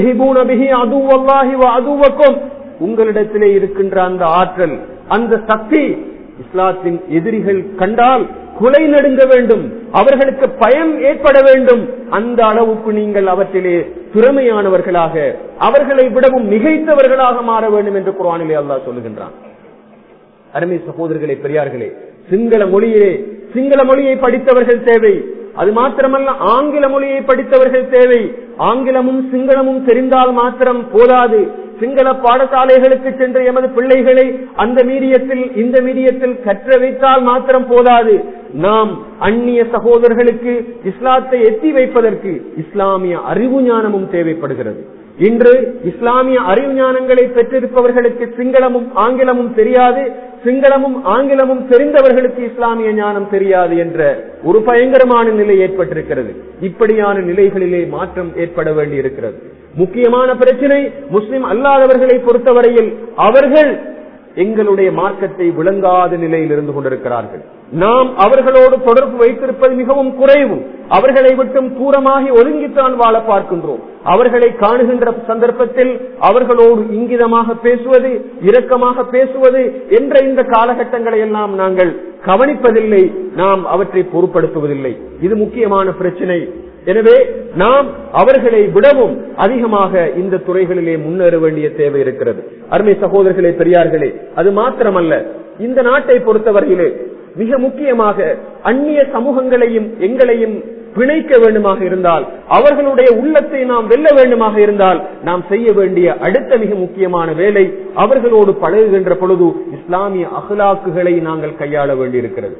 அதுவக்கும் உங்களிடத்திலே இருக்கின்ற அந்த ஆற்றல் அந்த சக்தி இஸ்லாத்தின் எதிரிகள் கண்டால் குலை நடுங்க வேண்டும் அவர்களுக்கு பயம் ஏற்பட வேண்டும் அந்த அளவுக்கு நீங்கள் அவற்றிலே திறமையானவர்களாக அவர்களை விடவும் மிகைத்தவர்களாக மாற வேண்டும் என்று குரானிலே அல்லாஹ் சொல்லுகின்றான் அருமை சகோதரர்களே பெரியார்களே சிங்கள மொழியிலே சிங்கள மொழியை படித்தவர்கள் தேவை அது மாத்திரமல்ல ஆங்கில மொழியை படித்தவர்கள் தேவை ஆங்கிலமும் சிங்களமும் தெரிந்தால் மாத்திரம் போதாது சிங்கள பாடசாலைகளுக்கு சென்ற எமது பிள்ளைகளை அந்த மீடியத்தில் இந்த மீடியத்தில் கற்ற வைத்தால் மாத்திரம் போதாது நாம் அந்நிய சகோதரர்களுக்கு இஸ்லாத்தை எத்தி வைப்பதற்கு இஸ்லாமிய அறிவு ஞானமும் தேவைப்படுகிறது இன்று இஸ்லாமிய அறிவு ஞானங்களை பெற்றிருப்பவர்களுக்கு சிங்களமும் ஆங்கிலமும் தெரியாது சிங்களமும் ஆங்கிலமும் தெரிந்தவர்களுக்கு இஸ்லாமிய ஞானம் தெரியாது என்ற ஒரு பயங்கரமான நிலை ஏற்பட்டிருக்கிறது இப்படியான நிலைகளிலே மாற்றம் ஏற்பட வேண்டி இருக்கிறது முக்கியமான பிரச்சனை முஸ்லிம் அல்லாதவர்களை பொறுத்தவரையில் அவர்கள் எங்களுடைய மார்க்கத்தை விளங்காத நிலையில் இருந்து கொண்டிருக்கிறார்கள் நாம் அவர்களோடு தொடர்பு வைத்திருப்பது மிகவும் குறைவு அவர்களை விட்டும் தூரமாகி ஒதுங்கித்தான் வாழ பார்க்கின்றோம் அவர்களை காணுகின்ற சந்தர்ப்பத்தில் அவர்களோடு இங்கிதமாக பேசுவது இரக்கமாக பேசுவது என்ற இந்த காலகட்டங்களை எல்லாம் நாங்கள் கவனிப்பதில்லை நாம் அவற்றை பொருட்படுத்துவதில்லை இது முக்கியமான பிரச்சனை எனவே நாம் அவர்களை விடவும் அதிகமாக இந்த துறைகளிலே முன்னேற வேண்டிய தேவை இருக்கிறது அருமை சகோதரர்களே பெரியார்களே அது மாத்திரமல்ல இந்த நாட்டை பொறுத்தவரையிலே மிக முக்கியமாக அந்நிய சமூகங்களையும் எங்களையும் பிணைக்க வேண்டுமாக இருந்தால் அவர்களுடைய உள்ளத்தை நாம் வெல்ல வேண்டுமாக இருந்தால் நாம் செய்ய வேண்டிய அடுத்த மிக முக்கியமான வேலை அவர்களோடு பழகுகின்ற பொழுது இஸ்லாமிய அகலாக்குகளை நாங்கள் கையாள வேண்டியிருக்கிறது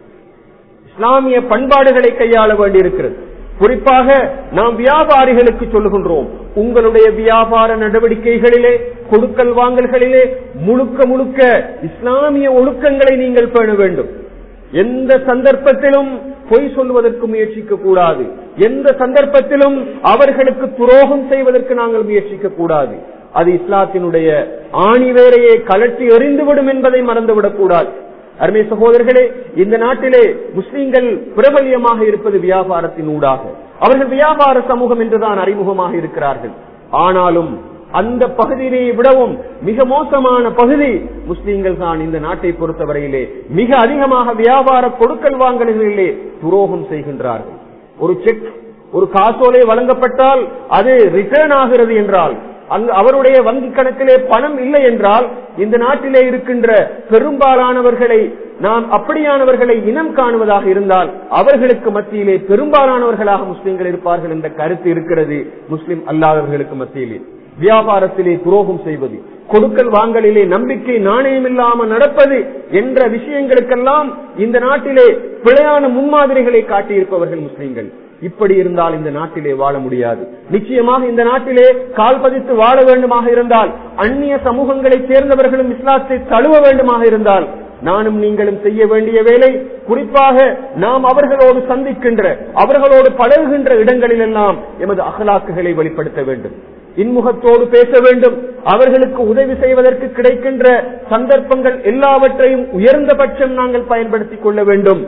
இஸ்லாமிய பண்பாடுகளை கையாள வேண்டியிருக்கிறது குறிப்பாக நாம் வியாபாரிகளுக்கு சொல்லுகின்றோம் உங்களுடைய வியாபார நடவடிக்கைகளிலே கொடுக்கல் வாங்கல்களிலே முழுக்க முழுக்க இஸ்லாமிய ஒழுக்கங்களை நீங்கள் பேண வேண்டும் எந்த சந்தர்ப்பத்திலும் பொய் சொல்வதற்கு முயற்சிக்க கூடாது எந்த சந்தர்ப்பத்திலும் அவர்களுக்கு துரோகம் செய்வதற்கு நாங்கள் முயற்சிக்க கூடாது அது இஸ்லாத்தினுடைய ஆணிவேரையை கலட்டி எறிந்துவிடும் என்பதை மறந்துவிடக் கூடாது அருமை சகோதரர்களே இந்த நாட்டிலே முஸ்லீம்கள் பிரபல்யமாக இருப்பது வியாபாரத்தின் ஊடாக அவர்கள் வியாபார சமூகம் என்றுதான் அறிமுகமாக இருக்கிறார்கள் ஆனாலும் அந்த பகுதியை விடவும் மிக மோசமான பகுதி முஸ்லீம்கள் தான் இந்த நாட்டை பொறுத்தவரையிலே மிக அதிகமாக வியாபார கொடுக்கல் வாங்கல்களிலே துரோகம் செய்கின்றார்கள் ஒரு செக் ஒரு காசோலை வழங்கப்பட்டால் அது ரிட்டர்ன் ஆகிறது என்றால் அங்கு அவருடைய வங்கி கணக்கிலே பணம் இல்லை என்றால் இந்த நாட்டிலே இருக்கின்ற பெரும்பாலானவர்களை நாம் அப்படியானவர்களை இனம் காணுவதாக இருந்தால் அவர்களுக்கு மத்தியிலே பெரும்பாலானவர்களாக முஸ்லிம்கள் இருப்பார்கள் என்ற கருத்து இருக்கிறது முஸ்லிம் அல்லாதவர்களுக்கு மத்தியிலே வியாபாரத்திலே துரோகம் செய்வது கொடுக்கல் வாங்கலிலே நம்பிக்கை நாணயம் இல்லாமல் நடப்பது என்ற விஷயங்களுக்கெல்லாம் இந்த நாட்டிலே பிழையான முன்மாதிரிகளை காட்டியிருப்பவர்கள் முஸ்லிம்கள் இப்படி இருந்தால் இந்த நாட்டிலே வாழ முடியாது நிச்சயமாக இந்த நாட்டிலே கால் பதித்து வாழ வேண்டுமாக இருந்தால் அந்நிய சமூகங்களைச் சேர்ந்தவர்களும் இஸ்லாத்தை தழுவ வேண்டுமாக இருந்தால் நானும் நீங்களும் செய்ய வேண்டிய வேலை குறிப்பாக நாம் அவர்களோடு சந்திக்கின்ற அவர்களோடு பழகுகின்ற இடங்களில் எல்லாம் எமது அகலாக்குகளை வெளிப்படுத்த வேண்டும் இன்முகத்தோடு பேச வேண்டும் அவர்களுக்கு உதவி செய்வதற்கு கிடைக்கின்ற சந்தர்ப்பங்கள் எல்லாவற்றையும் உயர்ந்த பட்சம் நாங்கள் பயன்படுத்திக் கொள்ள வேண்டும்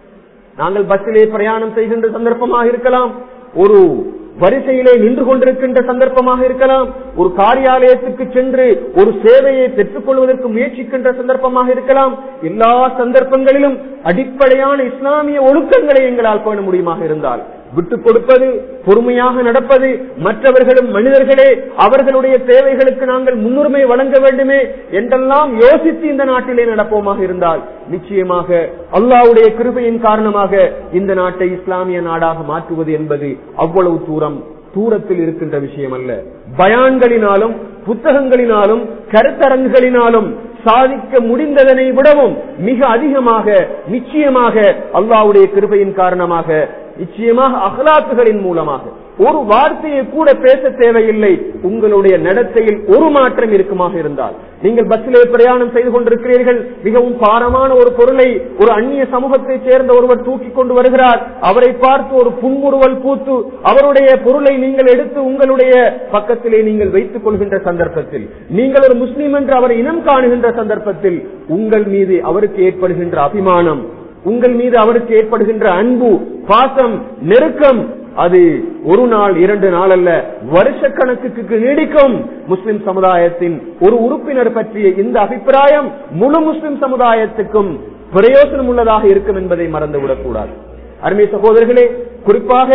நாங்கள் பஸ்ஸிலே பிரயாணம் செய்கின்ற சந்தர்ப்பமாக இருக்கலாம் ஒரு வரிசையிலே நின்று கொண்டிருக்கின்ற சந்தர்ப்பமாக இருக்கலாம் ஒரு காரியாலயத்துக்கு சென்று ஒரு சேவையை பெற்றுக் கொள்வதற்கு முயற்சிக்கின்ற சந்தர்ப்பமாக இருக்கலாம் எல்லா சந்தர்ப்பங்களிலும் அடிப்படையான இஸ்லாமிய ஒழுக்கங்களை எங்களால் பேண முடியுமாக இருந்தால் விட்டுக் கொடுப்பது பொறுமையாக நடப்பது மற்றவர்களும் மனிதர்களே அவர்களுடைய தேவைகளுக்கு நாங்கள் முன்னுரிமை வழங்க வேண்டுமே என்றெல்லாம் யோசித்து இந்த நாட்டிலே நடப்போமாக இருந்தால் நிச்சயமாக அல்லாவுடைய கிருபையின் காரணமாக இந்த நாட்டை இஸ்லாமிய நாடாக மாற்றுவது என்பது அவ்வளவு தூரம் தூரத்தில் இருக்கின்ற விஷயம் அல்ல பயான்களினாலும் புத்தகங்களினாலும் கருத்தரங்குகளினாலும் சாதிக்க முடிந்ததனை விடவும் மிக அதிகமாக நிச்சயமாக அல்லாவுடைய கிருபையின் காரணமாக நிச்சயமாக அகலாத்துகளின் மூலமாக ஒரு வார்த்தையை கூட பேச தேவையில்லை உங்களுடைய நடத்தையில் ஒரு மாற்றம் இருக்குமாக இருந்தால் நீங்கள் பஸ்ஸிலே பிரயாணம் செய்து கொண்டிருக்கிறீர்கள் மிகவும் பாரமான ஒரு பொருளை ஒரு அந்நிய சமூகத்தைச் சேர்ந்த ஒருவர் தூக்கி கொண்டு வருகிறார் அவரை பார்த்து ஒரு புன்முறுவல் பூத்து அவருடைய பொருளை நீங்கள் எடுத்து உங்களுடைய பக்கத்திலே நீங்கள் வைத்துக் கொள்கின்ற சந்தர்ப்பத்தில் நீங்கள் ஒரு முஸ்லீம் என்று அவர் இனம் காணுகின்ற சந்தர்ப்பத்தில் உங்கள் மீது அவருக்கு ஏற்படுகின்ற அபிமானம் உங்கள் மீது அவருக்கு ஏற்படுகின்ற அன்பு பாசம் நெருக்கம் அது ஒரு நாள் இரண்டு நாள் அல்ல வருஷ கணக்குக்கு நீடிக்கும் முஸ்லிம் சமுதாயத்தின் ஒரு உறுப்பினர் பற்றிய இந்த அபிப்பிராயம் முழு முஸ்லிம் சமுதாயத்துக்கும் பிரயோசனம் உள்ளதாக இருக்கும் என்பதை மறந்துவிடக் கூடாது அருமை சகோதரர்களே குறிப்பாக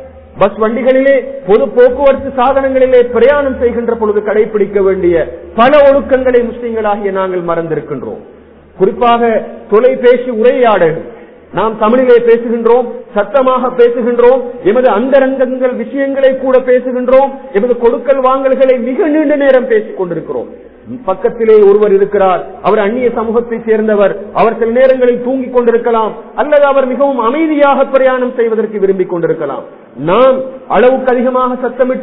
பஸ் வண்டிகளிலே பொது போக்குவரத்து சாதனங்களிலே பிரயாணம் செய்கின்ற பொழுது கடைபிடிக்க வேண்டிய பல ஒழுக்கங்களை முஸ்லிம்களாகிய நாங்கள் மறந்திருக்கின்றோம் குறிப்பாக தொலைபேசி உரையாடல் நாம் தமிழிலே பேசுகின்றோம் சத்தமாக பேசுகின்றோம் எமது அந்தரங்கங்கள் விஷயங்களை கூட பேசுகின்றோம் எமது கொடுக்கல் வாங்கல்களை மிக நீண்ட நேரம் பேசிக் கொண்டிருக்கிறோம் பக்கத்திலே ஒருவர் இருக்கிறார் அவர் அந்நிய சமூகத்தை சேர்ந்தவர் அவர் சில நேரங்களில் தூங்கிக் கொண்டிருக்கலாம் அல்லது அவர் மிகவும் அமைதியாக பிரயாணம் செய்வதற்கு விரும்பிக் கொண்டிருக்கலாம் நாம் அளவுக்கு அதிகமாக சத்தமிட்டு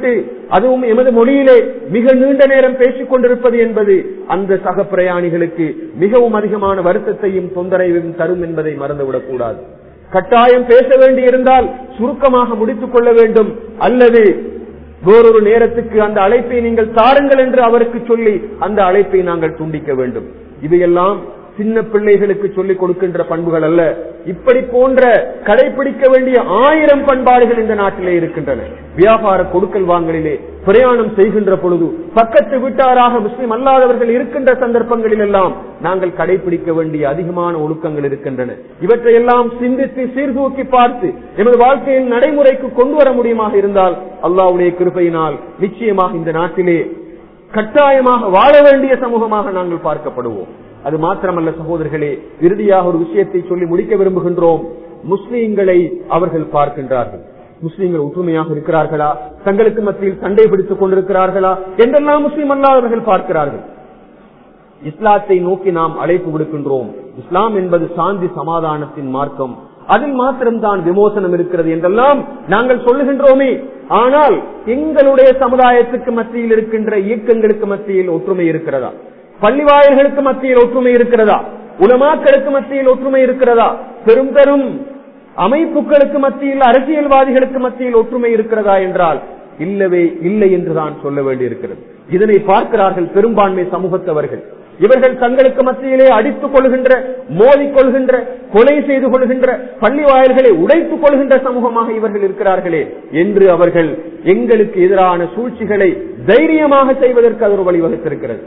அதுவும் எமது மொழியிலே மிக நீண்ட நேரம் பேசிக் கொண்டிருப்பது என்பது அந்த சக பிரயாணிகளுக்கு மிகவும் அதிகமான வருத்தத்தையும் தொந்தரவையும் தரும் என்பதை மறந்துவிடக் கூடாது கட்டாயம் பேச வேண்டியிருந்தால் சுருக்கமாக முடித்துக் கொள்ள வேண்டும் அல்லது வேறொரு நேரத்துக்கு அந்த அழைப்பை நீங்கள் தாருங்கள் என்று அவருக்கு சொல்லி அந்த அழைப்பை நாங்கள் துண்டிக்க வேண்டும் இவையெல்லாம் சின்ன பிள்ளைகளுக்கு சொல்லிக் கொடுக்கின்ற பண்புகள் அல்ல இப்படி போன்ற கடைபிடிக்க வேண்டிய ஆயிரம் பண்பாடுகள் இந்த நாட்டிலே இருக்கின்றன வியாபார கொடுக்கல் வாங்கலிலே பிரயாணம் செய்கின்ற பொழுது பக்கத்து வீட்டாராக முஸ்லிம் அல்லாதவர்கள் இருக்கின்ற சந்தர்ப்பங்களில் எல்லாம் நாங்கள் கடைபிடிக்க வேண்டிய அதிகமான ஒழுக்கங்கள் இருக்கின்றன இவற்றையெல்லாம் சிந்தித்து சீர்தூக்கி பார்த்து எமது வாழ்க்கையில் நடைமுறைக்கு கொண்டு வர முடியுமாக இருந்தால் அல்லாவுடைய கிருப்பையினால் நிச்சயமாக இந்த நாட்டிலே கட்டாயமாக வாழ வேண்டிய சமூகமாக நாங்கள் பார்க்கப்படுவோம் அது மாத்திரமல்ல சகோதரர்களே இறுதியாக ஒரு விஷயத்தை சொல்லி முடிக்க விரும்புகின்றோம் முஸ்லீம்களை அவர்கள் பார்க்கின்றார்கள் முஸ்லீம்கள் ஒற்றுமையாக இருக்கிறார்களா தங்களுக்கு மத்தியில் சண்டை பிடித்துக் கொண்டிருக்கிறார்களா என்றெல்லாம் முஸ்லீம் அல்லாதவர்கள் பார்க்கிறார்கள் இஸ்லாத்தை நோக்கி நாம் அழைப்பு விடுக்கின்றோம் இஸ்லாம் என்பது சாந்தி சமாதானத்தின் மார்க்கம் அதில் மாத்திரம்தான் விமோசனம் இருக்கிறது என்றெல்லாம் நாங்கள் சொல்லுகின்றோமே ஆனால் எங்களுடைய சமுதாயத்துக்கு மத்தியில் இருக்கின்ற இயக்கங்களுக்கு மத்தியில் ஒற்றுமை இருக்கிறதா பள்ளிவாயல்களுக்கு மத்தியில் ஒற்றுமை இருக்கிறதா உலமாக்களுக்கு மத்தியில் ஒற்றுமை இருக்கிறதா பெரும் பெரும் அமைப்புகளுக்கு மத்தியில் அரசியல்வாதிகளுக்கு மத்தியில் ஒற்றுமை இருக்கிறதா என்றால் இல்லவே இல்லை என்றுதான் சொல்ல வேண்டியிருக்கிறது இதனை பார்க்கிறார்கள் பெரும்பான்மை சமூகத்தவர்கள் இவர்கள் தங்களுக்கு மத்தியிலே அடித்துக் கொள்கின்ற மோதிக் கொள்கின்ற கொலை செய்து கொள்கின்ற பள்ளி வாயில்களை உடைத்துக் கொள்கின்ற சமூகமாக இவர்கள் இருக்கிறார்களே என்று அவர்கள் எங்களுக்கு எதிரான சூழ்ச்சிகளை தைரியமாக செய்வதற்கு அது ஒரு வழிவகுத்திருக்கிறது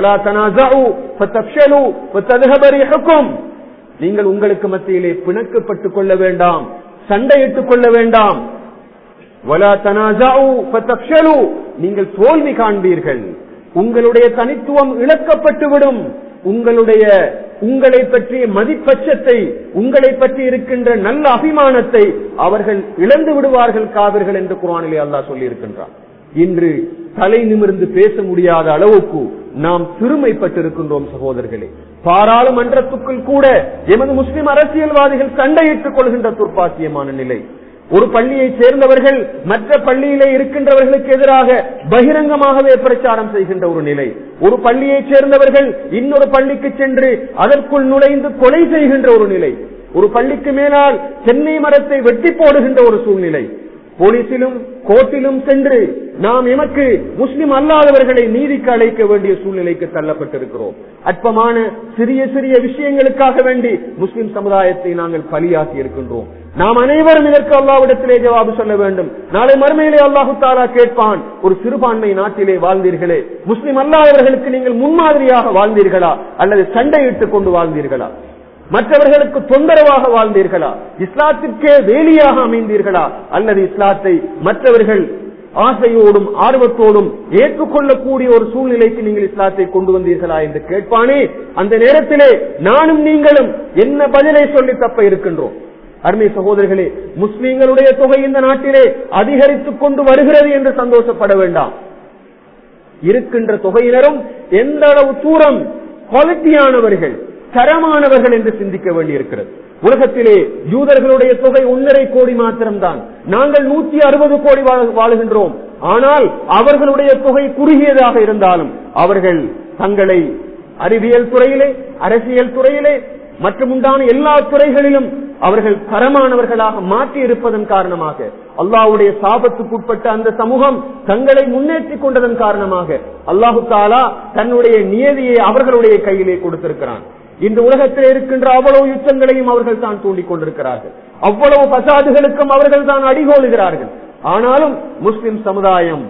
நீங்கள் உங்களுக்கு மத்தியிலே பிணக்கப்பட்டுக் கொள்ள வேண்டாம் சண்டையிட்டுக் கொள்ள வேண்டாம் நீங்கள் தோல்வி காண்பீர்கள் உங்களுடைய தனித்துவம் இழக்கப்பட்டுவிடும் உங்களுடைய உங்களை பற்றிய மதிப்பட்சத்தை உங்களை பற்றி இருக்கின்ற நல்ல அபிமானத்தை அவர்கள் இழந்து விடுவார்கள் காவிர்கள் என்று குரானிலே அல்லாஹ் சொல்லி இருக்கின்றார் இன்று தலை நிமிர்ந்து பேச முடியாத அளவுக்கு நாம் சிறுமைப்பட்டிருக்கின்றோம் சகோதரர்களே பாராளுமன்றத்துக்குள் கூட எமது முஸ்லிம் அரசியல்வாதிகள் சண்டையிட்டுக் கொள்கின்ற துர்ப்பாக்கியமான நிலை ஒரு பள்ளியை சேர்ந்தவர்கள் மற்ற பள்ளியிலே இருக்கின்றவர்களுக்கு எதிராக பகிரங்கமாகவே பிரச்சாரம் செய்கின்ற ஒரு நிலை ஒரு பள்ளியை சேர்ந்தவர்கள் இன்னொரு பள்ளிக்கு சென்று அதற்குள் நுழைந்து கொலை செய்கின்ற ஒரு நிலை ஒரு பள்ளிக்கு மேலால் சென்னை மரத்தை வெட்டி போடுகின்ற ஒரு சூழ்நிலை போலீசிலும் கோர்ட்டிலும் சென்று நாம் எமக்கு முஸ்லிம் அல்லாதவர்களை நீதிக்கு அழைக்க வேண்டிய சூழ்நிலைக்கு தள்ளப்பட்டிருக்கிறோம் அற்பமான சிறிய சிறிய விஷயங்களுக்காக வேண்டி முஸ்லிம் சமுதாயத்தை நாங்கள் பலியாக்கி இருக்கின்றோம் நாம் அனைவரும் இதற்கு அல்லாவிடத்திலே ஜவாபு சொல்ல வேண்டும் நாளை மறுமையிலே அல்லாஹு தாலா கேட்பான் ஒரு சிறுபான்மை நாட்டிலே வாழ்ந்தீர்களே முஸ்லிம் அல்லாதவர்களுக்கு நீங்கள் முன்மாதிரியாக வாழ்ந்தீர்களா அல்லது சண்டையிட்டுக் கொண்டு வாழ்ந்தீர்களா மற்றவர்களுக்கு தொந்தரவாக வாழ்ந்தீர்களா இஸ்லாத்திற்கே வேலியாக அமைந்தீர்களா அல்லது இஸ்லாத்தை மற்றவர்கள் ஆசையோடும் ஆர்வத்தோடும் ஏற்றுக்கொள்ளக்கூடிய ஒரு சூழ்நிலைக்கு நீங்கள் இஸ்லாத்தை கொண்டு வந்தீர்களா என்று கேட்பானே அந்த நேரத்திலே நானும் நீங்களும் என்ன பதிலை சொல்லி தப்ப இருக்கின்றோம் அருமை சகோதரர்களே முஸ்லீம்களுடைய தொகை இந்த நாட்டிலே அதிகரித்துக் கொண்டு வருகிறது என்று சந்தோஷப்பட வேண்டாம் இருக்கின்ற தொகையினரும் எந்த அளவு தூரம் குவாலிட்டியானவர்கள் தரமானவர்கள் என்று சிந்திக்க வேண்டியிருக்கிறது உலகத்திலே யூதர்களுடைய தொகை ஒன்றரை கோடி மாத்திரம்தான் நாங்கள் நூத்தி அறுபது கோடி வாழுகின்றோம் ஆனால் அவர்களுடைய தொகை குறுகியதாக இருந்தாலும் அவர்கள் தங்களை அறிவியல் துறையிலே அரசியல் துறையிலே மற்றும் உண்டான எல்லா துறைகளிலும் அவர்கள் தரமானவர்களாக மாற்றி இருப்பதன் காரணமாக அல்லாவுடைய சாபத்துக்குட்பட்ட அந்த சமூகம் தங்களை முன்னேற்றிக் கொண்டதன் காரணமாக அல்லாஹு தாலா தன்னுடைய நியதியை அவர்களுடைய கையிலே கொடுத்திருக்கிறான் இந்த உலகத்தில் இருக்கின்ற அவ்வளவு யுத்தங்களையும் அவர்கள் தான் தூண்டிக் கொண்டிருக்கிறார்கள் அவ்வளவு பசாதுகளுக்கும் அவர்கள் தான் அடிகோலுகிறார்கள் ஆனாலும் முஸ்லிம் சமுதாயம்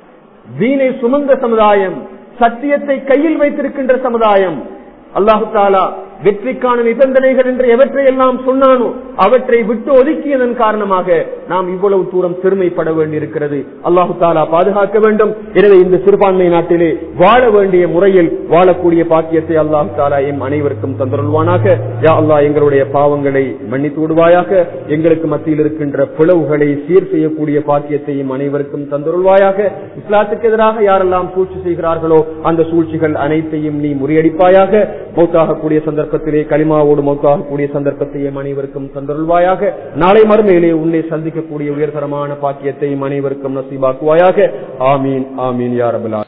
வீணை சுமந்த சமுதாயம் சத்தியத்தை கையில் வைத்திருக்கின்ற சமுதாயம் அல்லாஹு தாலா வெற்றிக்கான நிபந்தனைகள் என்று எவற்றை எல்லாம் சொன்னானோ அவற்றை விட்டு ஒதுக்கியதன் காரணமாக நாம் இவ்வளவு தூரம் பெருமைப்பட வேண்டியிருக்கிறது அல்லாஹு தாலா பாதுகாக்க வேண்டும் எனவே இந்த சிறுபான்மை நாட்டிலே வாழ வேண்டிய முறையில் வாழக்கூடிய பாக்கியத்தை அல்லாஹு தாலா எம் அனைவருக்கும் தந்துருவானாக யா அல்லாஹ் எங்களுடைய பாவங்களை மன்னித்து விடுவாயாக எங்களுக்கு மத்தியில் இருக்கின்ற பிளவுகளை சீர் செய்யக்கூடிய பாக்கியத்தையும் அனைவருக்கும் தந்துருவாயாக இஸ்லாத்துக்கு எதிராக யாரெல்லாம் சூழ்ச்சி செய்கிறார்களோ அந்த சூழ்ச்சிகள் அனைத்தையும் நீ முறியடிப்பாயாக மௌத்தாகக்கூடிய சந்தர்ப்பம் தொடக்கத்திலே களிமாவோடு மௌத்தாகக்கூடிய சந்தர்ப்பத்தையும் அனைவருக்கும் தந்தருள்வாயாக நாளை மறுமையிலே உன்னை சந்திக்கக்கூடிய உயர்தரமான பாக்கியத்தையும் அனைவருக்கும் நசீபாக்குவாயாக ஆமீன் ஆமீன் யாரபுலா